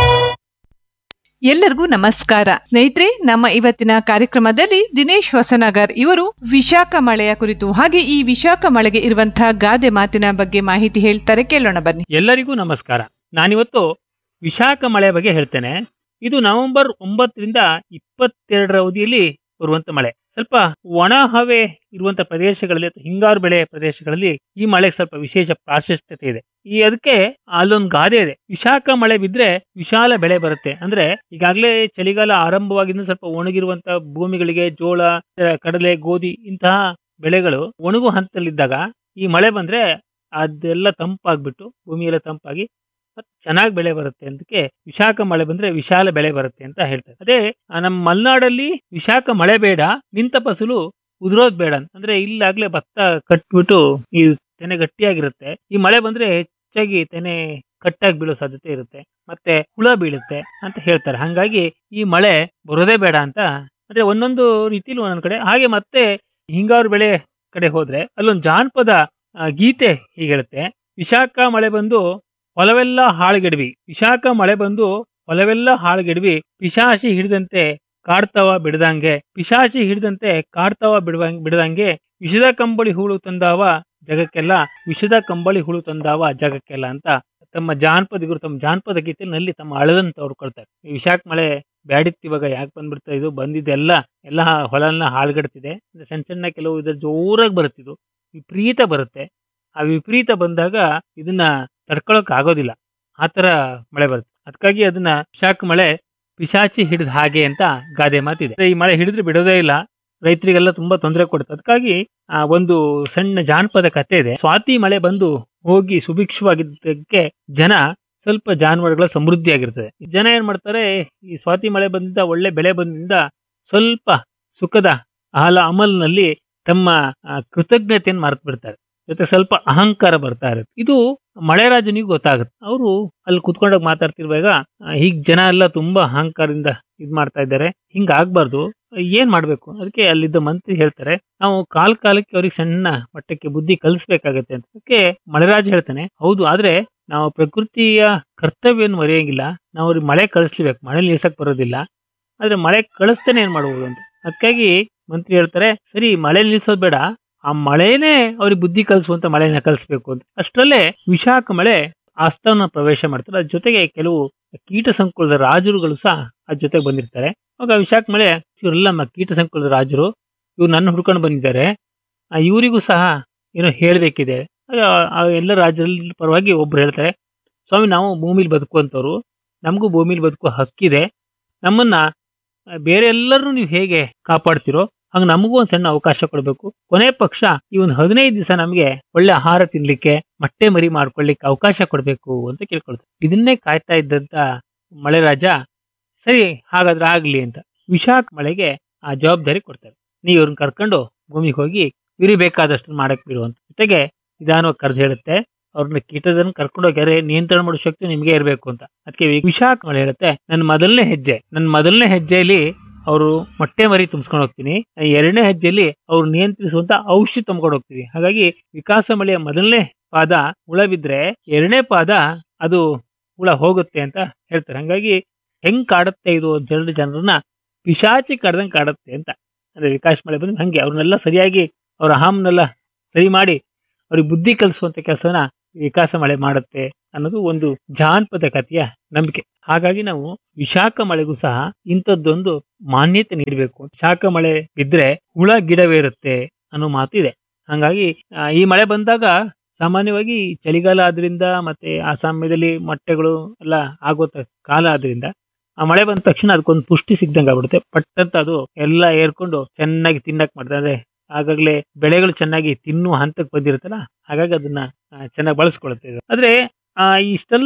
ಎಲ್ಲರಿಗೂ ನಮಸ್ಕಾರ ಸ್ನೇಹಿತರೆ ನಮ್ಮ ಇವತ್ತಿನ ಕಾರ್ಯಕ್ರಮದಲ್ಲಿ ದಿನೇಶ್ ಹೊಸನಗರ್ ಇವರು ವಿಶಾಖ ಮಳೆಯ ಕುರಿತು ಹಾಗೆ ಈ ವಿಶಾಖ ಮಳೆಗೆ ಇರುವಂತಹ ಗಾದೆ ಮಾತಿನ ಬಗ್ಗೆ ಮಾಹಿತಿ ಹೇಳ್ತಾರೆ ಕೇಳೋಣ ಬನ್ನಿ ಎಲ್ಲರಿಗೂ ನಮಸ್ಕಾರ ನಾನಿವತ್ತು ವಿಶಾಖ ಮಳೆ ಬಗ್ಗೆ ಹೇಳ್ತೇನೆ ಇದು ನವೆಂಬರ್ ಒಂಬತ್ತರಿಂದ ಇಪ್ಪತ್ತೆರಡರ ಅವಧಿಯಲ್ಲಿ ಬರುವಂತ ಮಳೆ ಸ್ವಲ್ಪ ಒಣ ಹವೆ ಇರುವಂತ ಪ್ರದೇಶಗಳಲ್ಲಿ ಅಥವಾ ಹಿಂಗಾರು ಬೆಳೆ ಪ್ರದೇಶಗಳಲ್ಲಿ ಈ ಮಳೆಗೆ ಸ್ವಲ್ಪ ವಿಶೇಷ ಪ್ರಾಶಸ್ತ್ಯತೆ ಇದೆ ಈ ಅದಕ್ಕೆ ಅಲ್ಲೊಂದು ಗಾದೆ ಇದೆ ವಿಶಾಖ ಮಳೆ ಬಿದ್ರೆ ವಿಶಾಲ ಬೆಳೆ ಬರುತ್ತೆ ಅಂದ್ರೆ ಈಗಾಗಲೇ ಚಳಿಗಾಲ ಆರಂಭವಾಗಿಂದ ಸ್ವಲ್ಪ ಒಣಗಿರುವಂತ ಭೂಮಿಗಳಿಗೆ ಜೋಳ ಕಡಲೆ ಗೋಧಿ ಇಂತಹ ಬೆಳೆಗಳು ಒಣಗು ಹಂತದಲ್ಲಿದ್ದಾಗ ಈ ಮಳೆ ಬಂದ್ರೆ ಅದೆಲ್ಲ ತಂಪಾಗ್ಬಿಟ್ಟು ಭೂಮಿ ಎಲ್ಲ ತಂಪಾಗಿ ಮತ್ತೆ ಚೆನ್ನಾಗಿ ಬೆಳೆ ಬರುತ್ತೆ ಅದಕ್ಕೆ ವಿಶಾಖ ಮಳೆ ಬಂದ್ರೆ ವಿಶಾಲ ಬೆಳೆ ಬರುತ್ತೆ ಅಂತ ಹೇಳ್ತಾರೆ ಅದೇ ಆ, ನಮ್ಮ ಮಲೆನಾಡಲ್ಲಿ ವಿಶಾಖ ಮಳೆ ಬೇಡ ನಿಂತ ಫಸಲು ಉದುರೋದ್ ಬೇಡ ಅಂತ. ಅಂದ್ರೆ ಇಲ್ಲಾಗ್ಲೇ ಭತ್ತ ಕಟ್ಬಿಟ್ಟು ಈ ತೆನೆ ಗಟ್ಟಿಯಾಗಿರುತ್ತೆ ಈ ಮಳೆ ಬಂದ್ರೆ ಹೆಚ್ಚಾಗಿ ತೆನೆ ಕಟ್ಟಾಗಿ ಬೀಳೋ ಸಾಧ್ಯತೆ ಇರುತ್ತೆ ಮತ್ತೆ ಹುಳ ಬೀಳುತ್ತೆ ಅಂತ ಹೇಳ್ತಾರೆ ಹಂಗಾಗಿ ಈ ಮಳೆ ಬರೋದೇ ಬೇಡ ಅಂತ ಅಂದ್ರೆ ಒಂದೊಂದು ರೀತಿಲಿ ಒಂದೊಂದ್ ಕಡೆ ಹಾಗೆ ಮತ್ತೆ ಹಿಂಗಾರು ಬೆಳೆ ಕಡೆ ಹೋದ್ರೆ ಅಲ್ಲೊಂದು ಜಾನಪದ ಆ, ಗೀತೆ ಹೀಗೆ ಹೇಳುತ್ತೆ ವಿಶಾಖ ಮಳೆ ಬಂದು ಹೊಲವೆಲ್ಲ ಹಾಳುಗೆಡ್ವಿ ವಿಶಾಖ ಮಳೆ ಬಂದು ಹೊಲವೆಲ್ಲ ಹಾಳುಗೆಡ್ವಿ ಪಿಶಾಚಿ ಹಿಡಿದಂತೆ ಕಾಡ್ತವ ಬಿಡದಂಗೆ ಪಿಶಾಚಿ ಹಿಡಿದಂತೆ ಕಾಡ್ತವ ಬಿಡುವಂಗ್ ಬಿಡದಂಗೆ ವಿಷದ ಕಂಬಳಿ ಹೂಳು ತಂದಾವ ಜಗಕ್ಕೆಲ್ಲ ವಿಷದ ಕಂಬಳಿ ಹುಳು ತಂದಾವ ಜಗಕ್ಕೆಲ್ಲ ಅಂತ ತಮ್ಮ ಜಾನಪದಿಗರು ತಮ್ಮ ಜಾನಪದ ಗೀತೆನಲ್ಲಿ ತಮ್ಮ ಅಳದಂತ ಹೊಡ್ಕೊಳ್ತಾರೆ ಈ ವಿಶಾಖ ಮಳೆ ಬ್ಯಾಡಿತ್ತು ಇವಾಗ ಯಾಕೆ ಬಂದ್ಬಿಡ್ತಾ ಇದು ಬಂದಿದ್ದೆಲ್ಲ ಎಲ್ಲ ಹೊಲನ ಹಾಳ್ಗಡ್ತಿದೆ ಅಂದ್ರೆ ಸಣ್ಣ ಸಣ್ಣ ಕೆಲವು ಇದ್ರ ಜೋರಾಗಿ ಬರುತ್ತಿದ್ದು ವಿಪರೀತ ಬರುತ್ತೆ ಆ ವಿಪರೀತ ಬಂದಾಗ ಇದನ್ನ ತಡ್ಕೊಳಕ್ ಆಗೋದಿಲ್ಲ ಆ ತರ ಮಳೆ ಬರುತ್ತೆ ಅದಕ್ಕಾಗಿ ಅದನ್ನ ವಿಶಾಖ ಮಳೆ ಪಿಶಾಚಿ ಹಿಡಿದ ಹಾಗೆ ಅಂತ ಗಾದೆ ಮಾತಿದೆ ಈ ಮಳೆ ಹಿಡಿದ್ರೆ ಬಿಡೋದೇ ಇಲ್ಲ ರೈತರಿಗೆಲ್ಲ ತುಂಬಾ ತೊಂದರೆ ಕೊಡುತ್ತೆ ಅದಕ್ಕಾಗಿ ಆ ಒಂದು ಸಣ್ಣ ಜಾನಪದ ಕಥೆ ಇದೆ ಸ್ವಾತಿ ಮಳೆ ಬಂದು ಹೋಗಿ ಸುಭಿಕ್ಷವಾಗಿದ್ದಕ್ಕೆ ಜನ ಸ್ವಲ್ಪ ಜಾನುವಾರುಗಳ ಸಮೃದ್ಧಿಯಾಗಿರ್ತದೆ ಜನ ಏನ್ ಮಾಡ್ತಾರೆ ಈ ಸ್ವಾತಿ ಮಳೆ ಬಂದಿಂದ ಒಳ್ಳೆ ಬೆಳೆ ಬಂದಿಂದ ಸ್ವಲ್ಪ ಸುಖದ ಹಾಲ ಅಮಲ್ನಲ್ಲಿ ತಮ್ಮ ಆ, ಕೃತಜ್ಞತೆಯನ್ನು ಮರೆತು ಬಿಡ್ತಾರೆ ಜೊತೆ ಸ್ವಲ್ಪ ಅಹಂಕಾರ ಬರ್ತಾ ಇರುತ್ತೆ ಇದು ಮಳೆರಾಜನಿಗೆ ಗೊತ್ತಾಗುತ್ತೆ ಅವರು ಅಲ್ಲಿ ಕುತ್ಕೊಂಡಾಗ ಮಾತಾಡ್ತಿರುವಾಗ ಆ, ಹೀಗ್ ಜನ ಎಲ್ಲ ತುಂಬಾ ಅಹಂಕಾರದಿಂದ ಇದ್ ಮಾಡ್ತಾ ಇದ್ದಾರೆ ಹಿಂಗ ಆಗ್ಬಾರ್ದು ಏನ್ ಮಾಡ್ಬೇಕು ಅದಕ್ಕೆ ಅಲ್ಲಿದ್ದ ಮಂತ್ರಿ ಹೇಳ್ತಾರೆ ನಾವು ಕಾಲ್ ಕಾಲಕ್ಕೆ ಅವ್ರಿಗೆ ಸಣ್ಣ ಮಟ್ಟಕ್ಕೆ ಬುದ್ಧಿ ಕಲಿಸ್ಬೇಕಾಗತ್ತೆ ಅಂತ ಅದಕ್ಕೆ ಮಳೆರಾಜ ಹೇಳ್ತಾನೆ ಹೌದು ಆದ್ರೆ ನಾವು ಪ್ರಕೃತಿಯ ಕರ್ತವ್ಯವನ್ನು ಮರೆಯಂಗಿಲ್ಲ ನಾವು ಅವ್ರಿಗೆ ಮಳೆ ಕಳಿಸ್ಲೇಬೇಕು ಮಳೆ ನಿಲ್ಸಕ್ ಬರೋದಿಲ್ಲ ಆದ್ರೆ ಮಳೆ ಕಳಿಸ್ತೇನೆ ಏನ್ ಮಾಡ್ಬೋದು ಅಂತ ಅದಕ್ಕಾಗಿ ಮಂತ್ರಿ ಹೇಳ್ತಾರೆ ಸರಿ ಮಳೆ ನಿಲ್ಸೋದ್ ಬೇಡ ಆ ಮಳೆನೇ ಅವ್ರಿಗೆ ಬುದ್ಧಿ ಕಲಿಸುವಂತ ಮಳೆನ ಕಲಿಸ್ಬೇಕು ಅಂತ ಅಷ್ಟರಲ್ಲೇ ವಿಶಾಖ ಮಳೆ ಆಸ್ಥಾನ ಪ್ರವೇಶ ಮಾಡ್ತಾರೆ ಅದ್ರ ಜೊತೆಗೆ ಕೆಲವು ಕೀಟ ಸಂಕುಲದ ರಾಜರುಗಳು ಸಹ ಅದ್ರ ಜೊತೆಗೆ ಬಂದಿರ್ತಾರೆ ಅವಾಗ ವಿಶಾಖ ಮಳೆ ಇವರೆಲ್ಲ ನಮ್ಮ ಕೀಟ ಸಂಕುಲದ ರಾಜರು ಇವ್ರು ನನ್ನ ಹುಡ್ಕೊಂಡು ಬಂದಿದ್ದಾರೆ ಆ, ಇವರಿಗೂ ಸಹ ಏನೋ ಹೇಳ್ಬೇಕಿದೆ ಆಗ ಆ ಎಲ್ಲ ರಾಜ್ಯದ ಪರವಾಗಿ ಒಬ್ರು ಹೇಳ್ತಾರೆ ಸ್ವಾಮಿ ನಾವು ಭೂಮಿಲಿ ಬದುಕುವಂಥವ್ರು ನಮಗೂ ಭೂಮಿಲಿ ಬದುಕುವ ಹಕ್ಕಿದೆ ನಮ್ಮನ್ನ ಆ, ಬೇರೆ ಎಲ್ಲರೂ ನೀವು ಹೇಗೆ ಕಾಪಾಡ್ತಿರೋ ಹಂಗ ನಮಗೂ ಒಂದ್ ಸಣ್ಣ ಅವಕಾಶ ಕೊಡಬೇಕು ಕೊನೆ ಪಕ್ಷ ಈ ಒಂದು ಹದಿನೈದು ದಿವಸ ನಮಗೆ ಒಳ್ಳೆ ಆಹಾರ ತಿನ್ಲಿಕ್ಕೆ ಮೊಟ್ಟೆ ಮರಿ ಮಾಡ್ಕೊಳ್ಳಿಕ್ಕೆ ಅವಕಾಶ ಕೊಡಬೇಕು ಅಂತ ಕೇಳ್ಕೊಳ್ತಾರೆ ಇದನ್ನೇ ಕಾಯ್ತಾ ಇದ್ದಂತ ಮಳೆ ರಾಜ ಸರಿ ಹಾಗಾದ್ರೆ ಆಗ್ಲಿ ಅಂತ ವಿಶಾಖ ಮಳೆಗೆ ಆ ಜವಾಬ್ದಾರಿ ಕೊಡ್ತಾರೆ ನೀವು ಇವ್ರನ್ನ ಕರ್ಕೊಂಡು ಭೂಮಿಗೆ ಹೋಗಿ ಇವ್ರಿಗೆ ಬೇಕಾದಷ್ಟು ಮಾಡಕ್ ಬಿಡು ಅಂತ ಜೊತೆಗೆ ನಿಧಾನವಾಗಿ ಕರೆದು ಹೇಳುತ್ತೆ ಅವ್ರನ್ನ ಕೀಟದನ್ನ ಕರ್ಕೊಂಡು ಹೋಗ್ಯಾರೆ ನಿಯಂತ್ರಣ ಮಾಡೋ ಶಕ್ತಿ ನಿಮ್ಗೆ ಇರಬೇಕು ಅಂತ ಅದಕ್ಕೆ ವಿಶಾಖ ಮಳೆ ಹೇಳುತ್ತೆ ನನ್ನ ಮೊದಲನೇ ಹೆಜ್ಜೆ ನನ್ನ ಮೊದಲನೇ ಹೆಜ್ಜೆಯಲ್ಲಿ ಅವರು ಮೊಟ್ಟೆ ಮರಿ ತುಂಬಿಸ್ಕೊಂಡು ಹೋಗ್ತೀನಿ ಎರಡನೇ ಹೆಜ್ಜೆಯಲ್ಲಿ ಅವ್ರು ನಿಯಂತ್ರಿಸುವಂತ ಔಷಧಿ ತುಂಬ್ಕೊಂಡು ಹೋಗ್ತೀವಿ ಹಾಗಾಗಿ ವಿಕಾಸ ಮಳೆಯ ಮೊದಲನೇ ಪಾದ ಹುಳ ಬಿದ್ರೆ ಎರಡನೇ ಪಾದ ಅದು ಹುಳ ಹೋಗುತ್ತೆ ಅಂತ ಹೇಳ್ತಾರೆ ಹಂಗಾಗಿ ಹೆಂಗ್ ಕಾಡುತ್ತೆ ಇದು ಜನರ ಜನರನ್ನ ಪಿಶಾಚಿ ಕಾಡ್ದಂಗ್ ಕಾಡುತ್ತೆ ಅಂತ ಅಂದ್ರೆ ವಿಕಾಸ ಮಳೆ ಬಂದ್ರೆ ಹಂಗೆ ಅವ್ರನ್ನೆಲ್ಲ ಸರಿಯಾಗಿ ಅವ್ರ ಅಹಂನೆಲ್ಲ ಸರಿ ಮಾಡಿ ಅವ್ರಿಗೆ ಬುದ್ಧಿ ಕಲಿಸುವಂತ ಕೆಲಸನ ವಿಕಾಸ ಮಳೆ ಮಾಡುತ್ತೆ ಅನ್ನೋದು ಒಂದು ಜಾನಪದ ಕಥೆಯ ನಂಬಿಕೆ ಹಾಗಾಗಿ ನಾವು ವಿಶಾಖ ಮಳೆಗೂ ಸಹ ಇಂಥದ್ದೊಂದು ಮಾನ್ಯತೆ ನೀಡಬೇಕು ಶಾಖ ಮಳೆ ಬಿದ್ರೆ ಹುಳ ಗಿಡವೇರುತ್ತೆ ಅನ್ನೋ ಮಾತು ಇದೆ ಹಂಗಾಗಿ ಆ, ಈ ಮಳೆ ಬಂದಾಗ ಸಾಮಾನ್ಯವಾಗಿ ಚಳಿಗಾಲ ಆದ್ರಿಂದ ಮತ್ತೆ ಆ ಸಮಯದಲ್ಲಿ ಮೊಟ್ಟೆಗಳು ಎಲ್ಲ ಆಗೋ ತ- ಕಾಲ ಆದ್ರಿಂದ ಆ ಮಳೆ ಬಂದ ತಕ್ಷಣ ಅದಕ್ಕೊಂದು ಪುಷ್ಟಿ ಸಿಗ್ದಂಗೆ ಆಗ್ಬಿಡುತ್ತೆ ಪಟ್ಟಂತ ಅದು ಎಲ್ಲ ಏರ್ಕೊಂಡು ಚೆನ್ನಾಗಿ ತಿನ್ನಕ್ ಮಾಡ್ತಾರೆ ಅಂದ್ರೆ ಆಗಾಗ್ಲೇ ಬೆಳೆಗಳು ಚೆನ್ನಾಗಿ ತಿನ್ನುವ ಹಂತಕ್ಕೆ ಬಂದಿರುತ್ತಲ್ಲ ಹಾಗಾಗಿ ಅದನ್ನ ಚೆನ್ನಾಗಿ ಬಳಸ್ಕೊಳುತ್ತೆ ಇದು ಆದ್ರೆ ಆ ಇಷ್ಟೆಲ್ಲ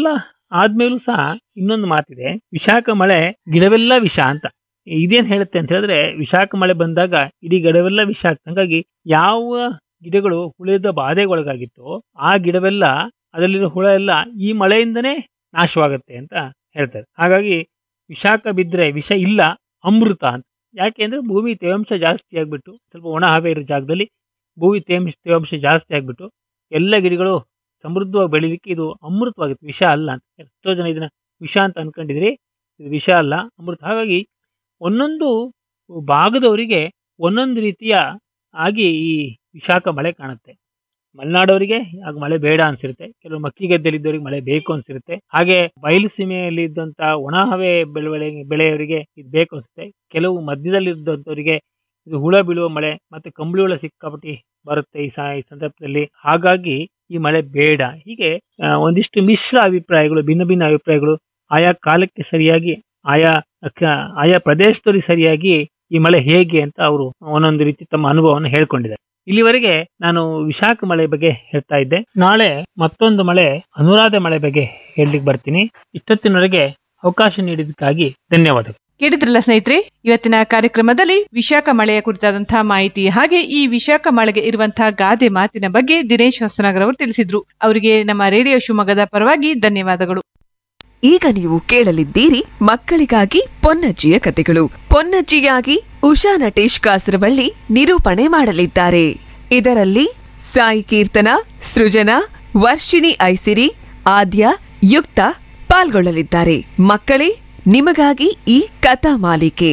ಆದ್ಮೇಲೂ ಸಹ ಇನ್ನೊಂದು ಮಾತಿದೆ ವಿಶಾಖ ಮಳೆ ಗಿಡವೆಲ್ಲ ವಿಷ ಅಂತ ಇದೇನ್ ಹೇಳುತ್ತೆ ಅಂತ ಹೇಳಿದ್ರೆ ವಿಶಾಖ ಮಳೆ ಬಂದಾಗ ಇಡೀ ಗಿಡವೆಲ್ಲ ವಿಷ ಆಗ್ತದೆ ಹಂಗಾಗಿ ಯಾವ ಗಿಡಗಳು ಹುಳಿದ ಬಾಧೆಗೊಳಗಾಗಿತ್ತೋ ಆ ಗಿಡವೆಲ್ಲ ಅದರಲ್ಲಿರೋ ಹುಳ ಎಲ್ಲ ಈ ಮಳೆಯಿಂದನೇ ನಾಶವಾಗುತ್ತೆ ಅಂತ ಹೇಳ್ತಾರೆ ಹಾಗಾಗಿ ವಿಷಾಕ ಬಿದ್ರೆ ವಿಷ ಇಲ್ಲ ಅಮೃತ ಅಂತ ಯಾಕೆ ಅಂದ್ರೆ ಭೂಮಿ ತೇವಾಂಶ ಜಾಸ್ತಿ ಆಗ್ಬಿಟ್ಟು ಸ್ವಲ್ಪ ಒಣ ಹವೆ ಇರೋ ಜಾಗದಲ್ಲಿ ಭೂಮಿ ತೇವಾಂಶ ತೇವಾಂಶ ಜಾಸ್ತಿ ಆಗ್ಬಿಟ್ಟು ಎಲ್ಲ ಗಿಡಗಳು ಸಮೃದ್ಧವಾಗಿ ಬೆಳಿಲಿಕ್ಕೆ ಇದು ಅಮೃತವಾಗುತ್ತೆ ವಿಷ ಅಲ್ಲ ಅಂತ ಎಷ್ಟೋ ಜನ ಇದನ್ನ ವಿಷ ಅಂತ ಅನ್ಕೊಂಡಿದ್ರಿ ಇದು ವಿಷ ಅಲ್ಲ ಅಮೃತ ಹಾಗಾಗಿ ಒಂದೊಂದು ಭಾಗದವರಿಗೆ ಒಂದೊಂದು ರೀತಿಯ ಆಗಿ ಈ ವಿಶಾಖ ಮಳೆ ಕಾಣುತ್ತೆ ಮಲೆನಾಡವರಿಗೆ ಆಗ ಮಳೆ ಬೇಡ ಅನ್ಸಿರುತ್ತೆ ಕೆಲವು ಮಕ್ಕಿ ಗದ್ದೆಲಿದ್ದವರಿಗೆ ಮಳೆ ಬೇಕು ಅನ್ಸಿರುತ್ತೆ ಹಾಗೆ ಬಯಲು ಸೀಮೆಯಲ್ಲಿ ಇದ್ದಂತ ಒಣ ಹವೆ ಬೆಳೆ ಬೆಳೆಯವರಿಗೆ ಇದು ಬೇಕು ಅನ್ಸುತ್ತೆ ಕೆಲವು ಮಧ್ಯದಲ್ಲಿ ಇದ್ದಂಥವರಿಗೆ ಇದು ಹುಳ ಬೀಳುವ ಮಳೆ ಮತ್ತೆ ಕಂಬಳಿ ಹುಳ ಸಿಕ್ಕಾಪಟ್ಟಿ ಬರುತ್ತೆ ಈ ಸ- ಈ ಸಂದರ್ಭದಲ್ಲಿ ಹಾಗಾಗಿ ಈ ಮಳೆ ಬೇಡ ಹೀಗೆ ಆ, ಒಂದಿಷ್ಟು ಮಿಶ್ರ ಅಭಿಪ್ರಾಯಗಳು ಭಿನ್ನ ಭಿನ್ನ ಅಭಿಪ್ರಾಯಗಳು ಆಯಾ ಕಾಲಕ್ಕೆ ಸರಿಯಾಗಿ ಆಯಾ ಕ- ಆಯಾ ಪ್ರದೇಶದವರಿಗೆ ಸರಿಯಾಗಿ ಈ ಮಳೆ ಹೇಗೆ ಅಂತ ಅವರು ಒಂದೊಂದು ರೀತಿ ತಮ್ಮ ಅನುಭವವನ್ನು ಹೇಳ್ಕೊಂಡಿದ್ದಾರೆ ಇಲ್ಲಿವರೆಗೆ ನಾನು ವಿಶಾಖ ಮಳೆ ಬಗ್ಗೆ ಹೇಳ್ತಾ ಇದ್ದೆ ನಾಳೆ ಮತ್ತೊಂದು ಮಳೆ ಅನುರಾಧ ಮಳೆ ಬಗ್ಗೆ ಹೇಳಲಿಕ್ಕೆ ಬರ್ತೀನಿ ಇಷ್ಟೊತ್ತಿನವರೆಗೆ ಅವಕಾಶ ನೀಡಿದ್ದಕ್ಕಾಗಿ ಧನ್ಯವಾದಗಳು ಕೇಳಿದ್ರಲ್ಲ ಸ್ನೇಹಿತರೆ ಇವತ್ತಿನ ಕಾರ್ಯಕ್ರಮದಲ್ಲಿ ವಿಶಾಖ ಮಳೆಯ ಕುರಿತಾದಂತಹ ಮಾಹಿತಿ ಹಾಗೆ ಈ ವಿಶಾಖ ಮಳೆಗೆ ಇರುವಂತಹ ಗಾದೆ ಮಾತಿನ ಬಗ್ಗೆ ದಿನೇಶ್ ಹೊಸನಗರ್ ಅವರು ತಿಳಿಸಿದ್ರು ಅವರಿಗೆ ನಮ್ಮ ರೇಡಿಯೋ ಶಿವಮೊಗ್ಗದ ಪರವಾಗಿ ಧನ್ಯವಾದಗಳು ಈಗ ನೀವು ಕೇಳಲಿದ್ದೀರಿ ಮಕ್ಕಳಿಗಾಗಿ ಪೊನ್ನಜ್ಜಿಯ ಕತೆಗಳು ಪೊನ್ನಜ್ಜಿಯಾಗಿ ಉಷಾ ನಟೇಶ್ ಕಾಸರವಳ್ಳಿ ನಿರೂಪಣೆ ಮಾಡಲಿದ್ದಾರೆ ಇದರಲ್ಲಿ ಸಾಯಿ ಕೀರ್ತನ ಸೃಜನಾ ವರ್ಷಿಣಿ ಐಸಿರಿ ಆದ್ಯ ಯುಕ್ತ ಪಾಲ್ಗೊಳ್ಳಲಿದ್ದಾರೆ ಮಕ್ಕಳೇ ನಿಮಗಾಗಿ ಈ ಕಥಾ ಮಾಲಿಕೆ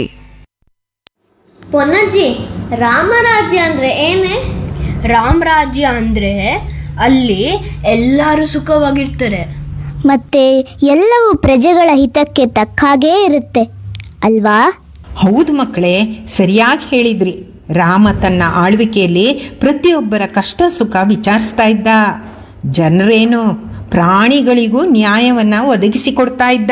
ಪೊನ್ನಜ್ಜಿ ರಾಮರಾಜ್ಯ ಅಂದ್ರೆ ಏನೇ ರಾಮರಾಜ್ಯ ಅಂದ್ರೆ ಅಲ್ಲಿ ಎಲ್ಲರೂ ಸುಖವಾಗಿರ್ತಾರೆ ಮತ್ತೆ ಎಲ್ಲವೂ ಪ್ರಜೆಗಳ ಹಿತಕ್ಕೆ ತಕ್ಕ ಹಾಗೇ ಇರುತ್ತೆ ಅಲ್ವಾ ಹೌದು ಮಕ್ಕಳೇ ಸರಿಯಾಗಿ ಹೇಳಿದ್ರಿ ರಾಮ ತನ್ನ ಆಳ್ವಿಕೆಯಲ್ಲಿ ಪ್ರತಿಯೊಬ್ಬರ ಕಷ್ಟ ಸುಖ ವಿಚಾರಿಸ್ತಾ ಇದ್ದ ಜನರೇನು ಪ್ರಾಣಿಗಳಿಗೂ ನ್ಯಾಯವನ್ನ ಒದಗಿಸಿಕೊಡ್ತಾ ಇದ್ದ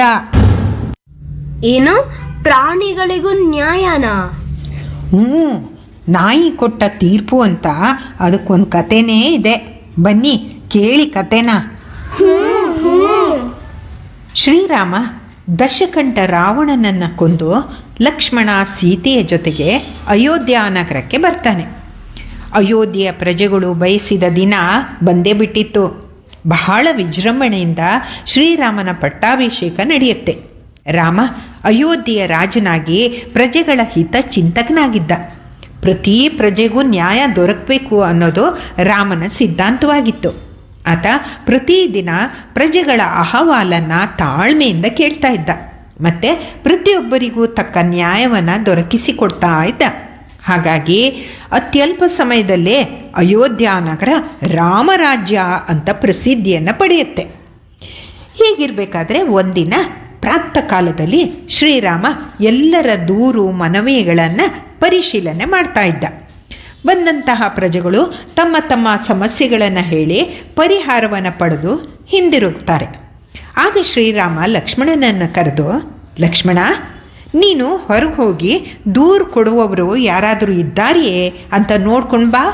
ಏನು ಪ್ರಾಣಿಗಳಿಗೂ ನ್ಯಾಯನ ಹ್ಞೂ ನಾಯಿ ಕೊಟ್ಟ ತೀರ್ಪು ಅಂತ ಅದಕ್ಕೊಂದು ಕತೆನೇ ಇದೆ ಬನ್ನಿ ಕೇಳಿ ಕತೆನ ಶ್ರೀರಾಮ ದಶಕಂಠ ರಾವಣನನ್ನ ಕೊಂದು ಲಕ್ಷ್ಮಣ ಸೀತೆಯ ಜೊತೆಗೆ ಅಯೋಧ್ಯ ನಗರಕ್ಕೆ ಬರ್ತಾನೆ ಅಯೋಧ್ಯೆಯ ಪ್ರಜೆಗಳು ಬಯಸಿದ ದಿನ ಬಂದೇ ಬಿಟ್ಟಿತ್ತು ಬಹಳ ವಿಜೃಂಭಣೆಯಿಂದ ಶ್ರೀರಾಮನ ಪಟ್ಟಾಭಿಷೇಕ ನಡೆಯುತ್ತೆ ರಾಮ ಅಯೋಧ್ಯೆಯ ರಾಜನಾಗಿ ಪ್ರಜೆಗಳ ಹಿತ ಚಿಂತಕನಾಗಿದ್ದ ಪ್ರತಿ ಪ್ರಜೆಗೂ ನ್ಯಾಯ ದೊರಕಬೇಕು ಅನ್ನೋದು ರಾಮನ ಸಿದ್ಧಾಂತವಾಗಿತ್ತು ಆತ ಪ್ರತಿದಿನ ಪ್ರಜೆಗಳ ಅಹವಾಲನ್ನು ತಾಳ್ಮೆಯಿಂದ ಕೇಳ್ತಾ ಇದ್ದ ಮತ್ತು ಪ್ರತಿಯೊಬ್ಬರಿಗೂ ತಕ್ಕ ನ್ಯಾಯವನ್ನು ದೊರಕಿಸಿಕೊಡ್ತಾ ಇದ್ದ ಹಾಗಾಗಿ ಅತ್ಯಲ್ಪ ಸಮಯದಲ್ಲೇ ಅಯೋಧ್ಯ ನಗರ ರಾಮರಾಜ್ಯ ಅಂತ ಪ್ರಸಿದ್ಧಿಯನ್ನು ಪಡೆಯುತ್ತೆ ಹೀಗಿರಬೇಕಾದ್ರೆ ಒಂದಿನ ಪ್ರಾತಃ ಕಾಲದಲ್ಲಿ ಶ್ರೀರಾಮ ಎಲ್ಲರ ದೂರು ಮನವಿಗಳನ್ನು ಪರಿಶೀಲನೆ ಮಾಡ್ತಾ ಇದ್ದ ಬಂದಂತಹ ಪ್ರಜೆಗಳು ತಮ್ಮ ತಮ್ಮ ಸಮಸ್ಯೆಗಳನ್ನು ಹೇಳಿ ಪರಿಹಾರವನ್ನು ಪಡೆದು ಹಿಂದಿರುಗ್ತಾರೆ ಆಗ ಶ್ರೀರಾಮ ಲಕ್ಷ್ಮಣನನ್ನು ಕರೆದು ಲಕ್ಷ್ಮಣ ನೀನು ಹೊರಗೆ ಹೋಗಿ ದೂರು ಕೊಡುವವರು ಯಾರಾದರೂ ಇದ್ದಾರೆಯೇ ಅಂತ ನೋಡ್ಕೊಂಡು ಬಾ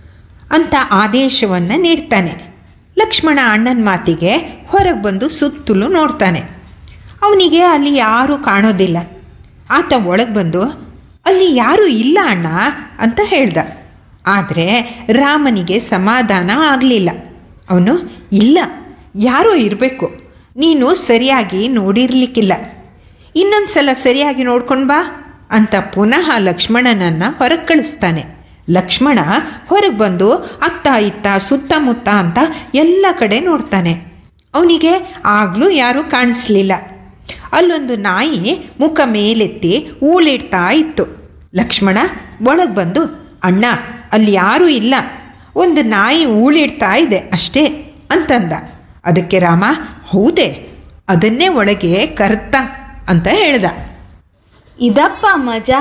ಅಂತ ಆದೇಶವನ್ನು ನೀಡ್ತಾನೆ ಲಕ್ಷ್ಮಣ ಅಣ್ಣನ ಮಾತಿಗೆ ಹೊರಗೆ ಬಂದು ಸುತ್ತಲೂ ನೋಡ್ತಾನೆ ಅವನಿಗೆ ಅಲ್ಲಿ ಯಾರೂ ಕಾಣೋದಿಲ್ಲ ಆತ ಒಳಗೆ ಬಂದು ಅಲ್ಲಿ ಯಾರೂ ಇಲ್ಲ ಅಣ್ಣ ಅಂತ ಹೇಳ್ದ ಆದರೆ ರಾಮನಿಗೆ ಸಮಾಧಾನ ಆಗಲಿಲ್ಲ ಅವನು ಇಲ್ಲ ಯಾರೋ ಇರಬೇಕು ನೀನು ಸರಿಯಾಗಿ ನೋಡಿರ್ಲಿಕ್ಕಿಲ್ಲ ಇನ್ನೊಂದು ಸಲ ಸರಿಯಾಗಿ ನೋಡ್ಕೊಂಡು ಬಾ ಅಂತ ಪುನಃ ಲಕ್ಷ್ಮಣನನ್ನು ಹೊರಗೆ ಕಳಿಸ್ತಾನೆ ಲಕ್ಷ್ಮಣ ಹೊರಗೆ ಬಂದು ಅತ್ತ ಇತ್ತ ಸುತ್ತಮುತ್ತ ಅಂತ ಎಲ್ಲ ಕಡೆ ನೋಡ್ತಾನೆ ಅವನಿಗೆ ಆಗಲೂ ಯಾರೂ ಕಾಣಿಸ್ಲಿಲ್ಲ ಅಲ್ಲೊಂದು ನಾಯಿ ಮುಖ ಮೇಲೆತ್ತಿ ಊಳಿಡ್ತಾ ಇತ್ತು ಲಕ್ಷ್ಮಣ ಒಳಗೆ ಬಂದು ಅಣ್ಣ ಅಲ್ಲಿ ಯಾರೂ ಇಲ್ಲ ಒಂದು ನಾಯಿ ಊಳಿಡ್ತಾ ಇದೆ ಅಷ್ಟೇ ಅಂತಂದ ಅದಕ್ಕೆ ರಾಮ ಹೌದೇ ಅದನ್ನೇ ಒಳಗೆ ಕರ್ತ ಅಂತ ಹೇಳ್ದ ಇದಪ್ಪ ಮಜಾ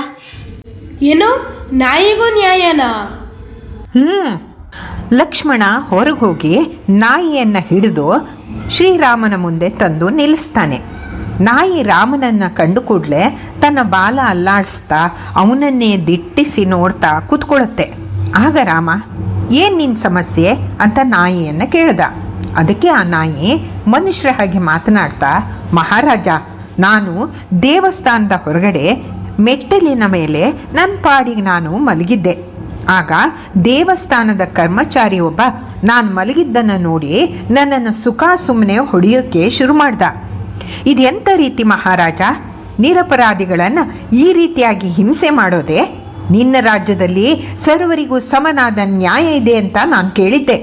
ಏನು ನಾಯಿಗೂ ನ್ಯಾಯನಾ ಹ್ಞೂ ಲಕ್ಷ್ಮಣ ಹೊರಗೆ ಹೋಗಿ ನಾಯಿಯನ್ನು ಹಿಡಿದು ಶ್ರೀರಾಮನ ಮುಂದೆ ತಂದು ನಿಲ್ಲಿಸ್ತಾನೆ ನಾಯಿ ರಾಮನನ್ನು ಕಂಡು ಕೂಡಲೇ ತನ್ನ ಬಾಲ ಅಲ್ಲಾಡಿಸ್ತಾ ಅವನನ್ನೇ ದಿಟ್ಟಿಸಿ ನೋಡ್ತಾ ಕೂತ್ಕೊಳ್ಳುತ್ತೆ ಆಗ ರಾಮ ಏನು ನಿನ್ನ ಸಮಸ್ಯೆ ಅಂತ ನಾಯಿಯನ್ನು ಕೇಳ್ದ ಅದಕ್ಕೆ ಆ ನಾಯಿ ಮನುಷ್ಯರ ಹಾಗೆ ಮಾತನಾಡ್ತಾ ಮಹಾರಾಜ ನಾನು ದೇವಸ್ಥಾನದ ಹೊರಗಡೆ ಮೆಟ್ಟಲಿನ ಮೇಲೆ ನನ್ನ ಪಾಡಿಗೆ ನಾನು ಮಲಗಿದ್ದೆ ಆಗ ದೇವಸ್ಥಾನದ ಕರ್ಮಚಾರಿ ಒಬ್ಬ ನಾನು ಮಲಗಿದ್ದನ್ನು ನೋಡಿ ನನ್ನನ್ನು ಸುಖ ಸುಮ್ಮನೆ ಹೊಡೆಯೋಕ್ಕೆ ಶುರು ಮಾಡ್ದ ಇದೆಂಥ ರೀತಿ ಮಹಾರಾಜ ನಿರಪರಾಧಿಗಳನ್ನು ಈ ರೀತಿಯಾಗಿ ಹಿಂಸೆ ಮಾಡೋದೇ ನಿನ್ನ ರಾಜ್ಯದಲ್ಲಿ ಸರ್ವರಿಗೂ ಸಮನಾದ ನ್ಯಾಯ ಇದೆ ಅಂತ ನಾನು ಕೇಳಿದ್ದೆ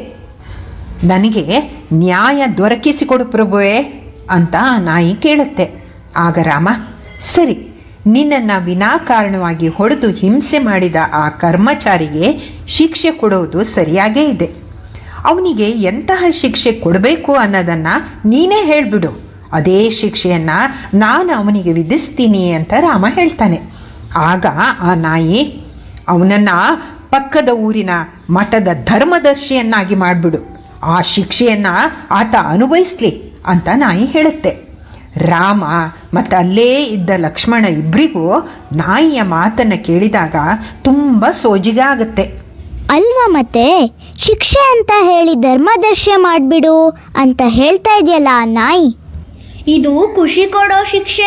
ನನಗೆ ನ್ಯಾಯ ದೊರಕಿಸಿಕೊಡು ಪ್ರಭುವೇ ಅಂತ ಆ ನಾಯಿ ಕೇಳುತ್ತೆ ಆಗ ರಾಮ ಸರಿ ನಿನ್ನನ್ನು ವಿನಾಕಾರಣವಾಗಿ ಹೊಡೆದು ಹಿಂಸೆ ಮಾಡಿದ ಆ ಕರ್ಮಚಾರಿಗೆ ಶಿಕ್ಷೆ ಕೊಡೋದು ಸರಿಯಾಗೇ ಇದೆ ಅವನಿಗೆ ಎಂತಹ ಶಿಕ್ಷೆ ಕೊಡಬೇಕು ಅನ್ನೋದನ್ನು ನೀನೇ ಹೇಳಿಬಿಡು ಅದೇ ಶಿಕ್ಷೆಯನ್ನು ನಾನು ಅವನಿಗೆ ವಿಧಿಸ್ತೀನಿ ಅಂತ ರಾಮ ಹೇಳ್ತಾನೆ ಆಗ ಆ ನಾಯಿ ಅವನನ್ನು ಪಕ್ಕದ ಊರಿನ ಮಠದ ಧರ್ಮದರ್ಶಿಯನ್ನಾಗಿ ಮಾಡಿಬಿಡು ಆ ಶಿಕ್ಷೆಯನ್ನು ಆತ ಅನುಭವಿಸ್ಲಿ ಅಂತ ನಾಯಿ ಹೇಳುತ್ತೆ ರಾಮ ಮತ್ತು ಅಲ್ಲೇ ಇದ್ದ ಲಕ್ಷ್ಮಣ ಇಬ್ಬರಿಗೂ ನಾಯಿಯ ಮಾತನ್ನು ಕೇಳಿದಾಗ ತುಂಬ ಸೋಜಿಗೆ ಆಗುತ್ತೆ ಅಲ್ವಾ ಮತ್ತೆ ಶಿಕ್ಷೆ ಅಂತ ಹೇಳಿ ಧರ್ಮದರ್ಶನ ಮಾಡಿಬಿಡು ಅಂತ ಹೇಳ್ತಾ ಇದೆಯಲ್ಲ ಆ ನಾಯಿ ಇದು ಖುಷಿ ಕೊಡೋ ಶಿಕ್ಷೆ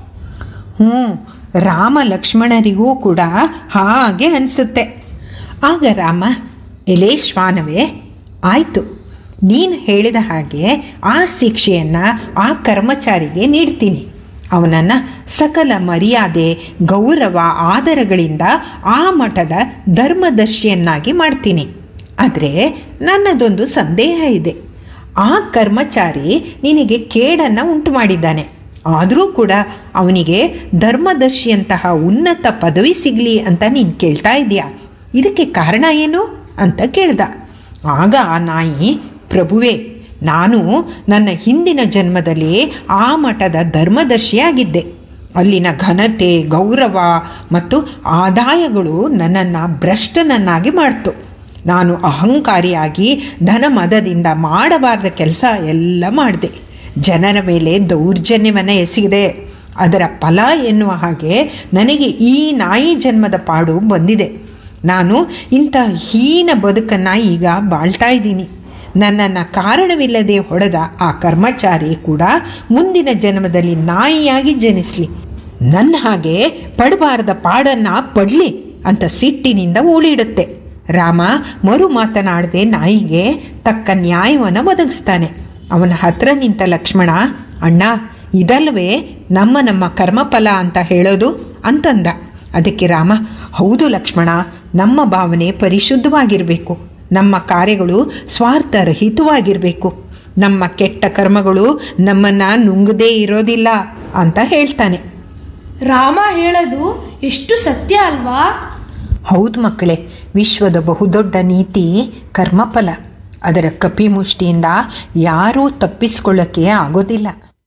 ಹ್ಞೂ ರಾಮ ಲಕ್ಷ್ಮಣರಿಗೂ ಕೂಡ ಹಾಗೆ ಅನಿಸುತ್ತೆ ಆಗ ರಾಮ ಎಲೆ ಶ್ವಾನವೇ ಆಯಿತು ನೀನು ಹೇಳಿದ ಹಾಗೆ ಆ ಶಿಕ್ಷೆಯನ್ನು ಆ ಕರ್ಮಚಾರಿಗೆ ನೀಡ್ತೀನಿ ಅವನನ್ನು ಸಕಲ ಮರ್ಯಾದೆ ಗೌರವ ಆದರಗಳಿಂದ ಆ ಮಠದ ಧರ್ಮದರ್ಶಿಯನ್ನಾಗಿ ಮಾಡ್ತೀನಿ ಆದರೆ ನನ್ನದೊಂದು ಸಂದೇಹ ಇದೆ ಆ ಕರ್ಮಚಾರಿ ನಿನಗೆ ಕೇಡನ್ನು ಉಂಟು ಮಾಡಿದ್ದಾನೆ ಆದರೂ ಕೂಡ ಅವನಿಗೆ ಧರ್ಮದರ್ಶಿಯಂತಹ ಉನ್ನತ ಪದವಿ ಸಿಗಲಿ ಅಂತ ನೀನು ಕೇಳ್ತಾ ಇದೆಯಾ ಇದಕ್ಕೆ ಕಾರಣ ಏನು ಅಂತ ಕೇಳ್ದ ಆಗ ಆ ನಾಯಿ ಪ್ರಭುವೇ ನಾನು ನನ್ನ ಹಿಂದಿನ ಜನ್ಮದಲ್ಲಿ ಆ ಮಠದ ಧರ್ಮದರ್ಶಿಯಾಗಿದ್ದೆ ಅಲ್ಲಿನ ಘನತೆ ಗೌರವ ಮತ್ತು ಆದಾಯಗಳು ನನ್ನನ್ನು ಭ್ರಷ್ಟನನ್ನಾಗಿ ಮಾಡ್ತು ನಾನು ಅಹಂಕಾರಿಯಾಗಿ ಧನ ಮದದಿಂದ ಮಾಡಬಾರ್ದ ಕೆಲಸ ಎಲ್ಲ ಮಾಡಿದೆ ಜನರ ಮೇಲೆ ದೌರ್ಜನ್ಯವನ್ನು ಎಸಗಿದೆ ಅದರ ಫಲ ಎನ್ನುವ ಹಾಗೆ ನನಗೆ ಈ ನಾಯಿ ಜನ್ಮದ ಪಾಡು ಬಂದಿದೆ ನಾನು ಇಂಥ ಹೀನ ಬದುಕನ್ನು ಈಗ ಬಾಳ್ತಾ ಇದ್ದೀನಿ ನನ್ನನ್ನು ಕಾರಣವಿಲ್ಲದೆ ಹೊಡೆದ ಆ ಕರ್ಮಚಾರಿ ಕೂಡ ಮುಂದಿನ ಜನ್ಮದಲ್ಲಿ ನಾಯಿಯಾಗಿ ಜನಿಸಲಿ ನನ್ನ ಹಾಗೆ ಪಡಬಾರದ ಪಾಡನ್ನು ಪಡಲಿ ಅಂತ ಸಿಟ್ಟಿನಿಂದ ಊಳಿಡುತ್ತೆ ರಾಮ ಮರು ಮಾತನಾಡದೆ ನಾಯಿಗೆ ತಕ್ಕ ನ್ಯಾಯವನ್ನು ಒದಗಿಸ್ತಾನೆ ಅವನ ಹತ್ರ ನಿಂತ ಲಕ್ಷ್ಮಣ ಅಣ್ಣ ಇದಲ್ವೇ ನಮ್ಮ ನಮ್ಮ ಕರ್ಮಫಲ ಅಂತ ಹೇಳೋದು ಅಂತಂದ ಅದಕ್ಕೆ ರಾಮ ಹೌದು ಲಕ್ಷ್ಮಣ ನಮ್ಮ ಭಾವನೆ ಪರಿಶುದ್ಧವಾಗಿರಬೇಕು ನಮ್ಮ ಕಾರ್ಯಗಳು ಸ್ವಾರ್ಥರಹಿತವಾಗಿರಬೇಕು ನಮ್ಮ ಕೆಟ್ಟ ಕರ್ಮಗಳು ನಮ್ಮನ್ನು ನುಂಗದೇ ಇರೋದಿಲ್ಲ ಅಂತ ಹೇಳ್ತಾನೆ ರಾಮ ಹೇಳೋದು ಎಷ್ಟು ಸತ್ಯ ಅಲ್ವಾ ಹೌದು ಮಕ್ಕಳೇ ವಿಶ್ವದ ಬಹುದೊಡ್ಡ ನೀತಿ ಕರ್ಮಫಲ ಅದರ ಕಪಿಮುಷ್ಟಿಯಿಂದ ಯಾರೂ ತಪ್ಪಿಸಿಕೊಳ್ಳಕ್ಕೆ ಆಗೋದಿಲ್ಲ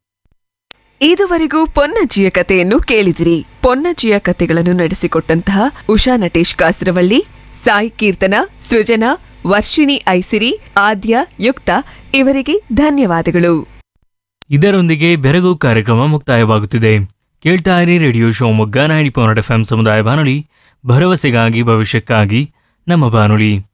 ಇದುವರೆಗೂ ಪೊನ್ನಜ್ಜಿಯ ಕಥೆಯನ್ನು ಕೇಳಿದಿರಿ ಪೊನ್ನಜ್ಜಿಯ ಕಥೆಗಳನ್ನು ನಡೆಸಿಕೊಟ್ಟಂತಹ ಉಷಾ ನಟೇಶ್ ಕಾಸರವಳ್ಳಿ ಸಾಯಿ ಕೀರ್ತನ ಸೃಜನಾ ವರ್ಷಿಣಿ ಐಸಿರಿ ಆದ್ಯ ಯುಕ್ತ ಇವರಿಗೆ ಧನ್ಯವಾದಗಳು ಇದರೊಂದಿಗೆ ಬೆರಗು ಕಾರ್ಯಕ್ರಮ ಮುಕ್ತಾಯವಾಗುತ್ತಿದೆ ಕೇಳ್ತಾ ಇರಿ radio Shivamogga ninety point F M ಸಮುದಾಯ ಬಾನುಲಿ ಭರವಸೆಗಾಗಿ ಭವಿಷ್ಯಕ್ಕಾಗಿ ನಮ್ಮ ಬಾನುಲಿ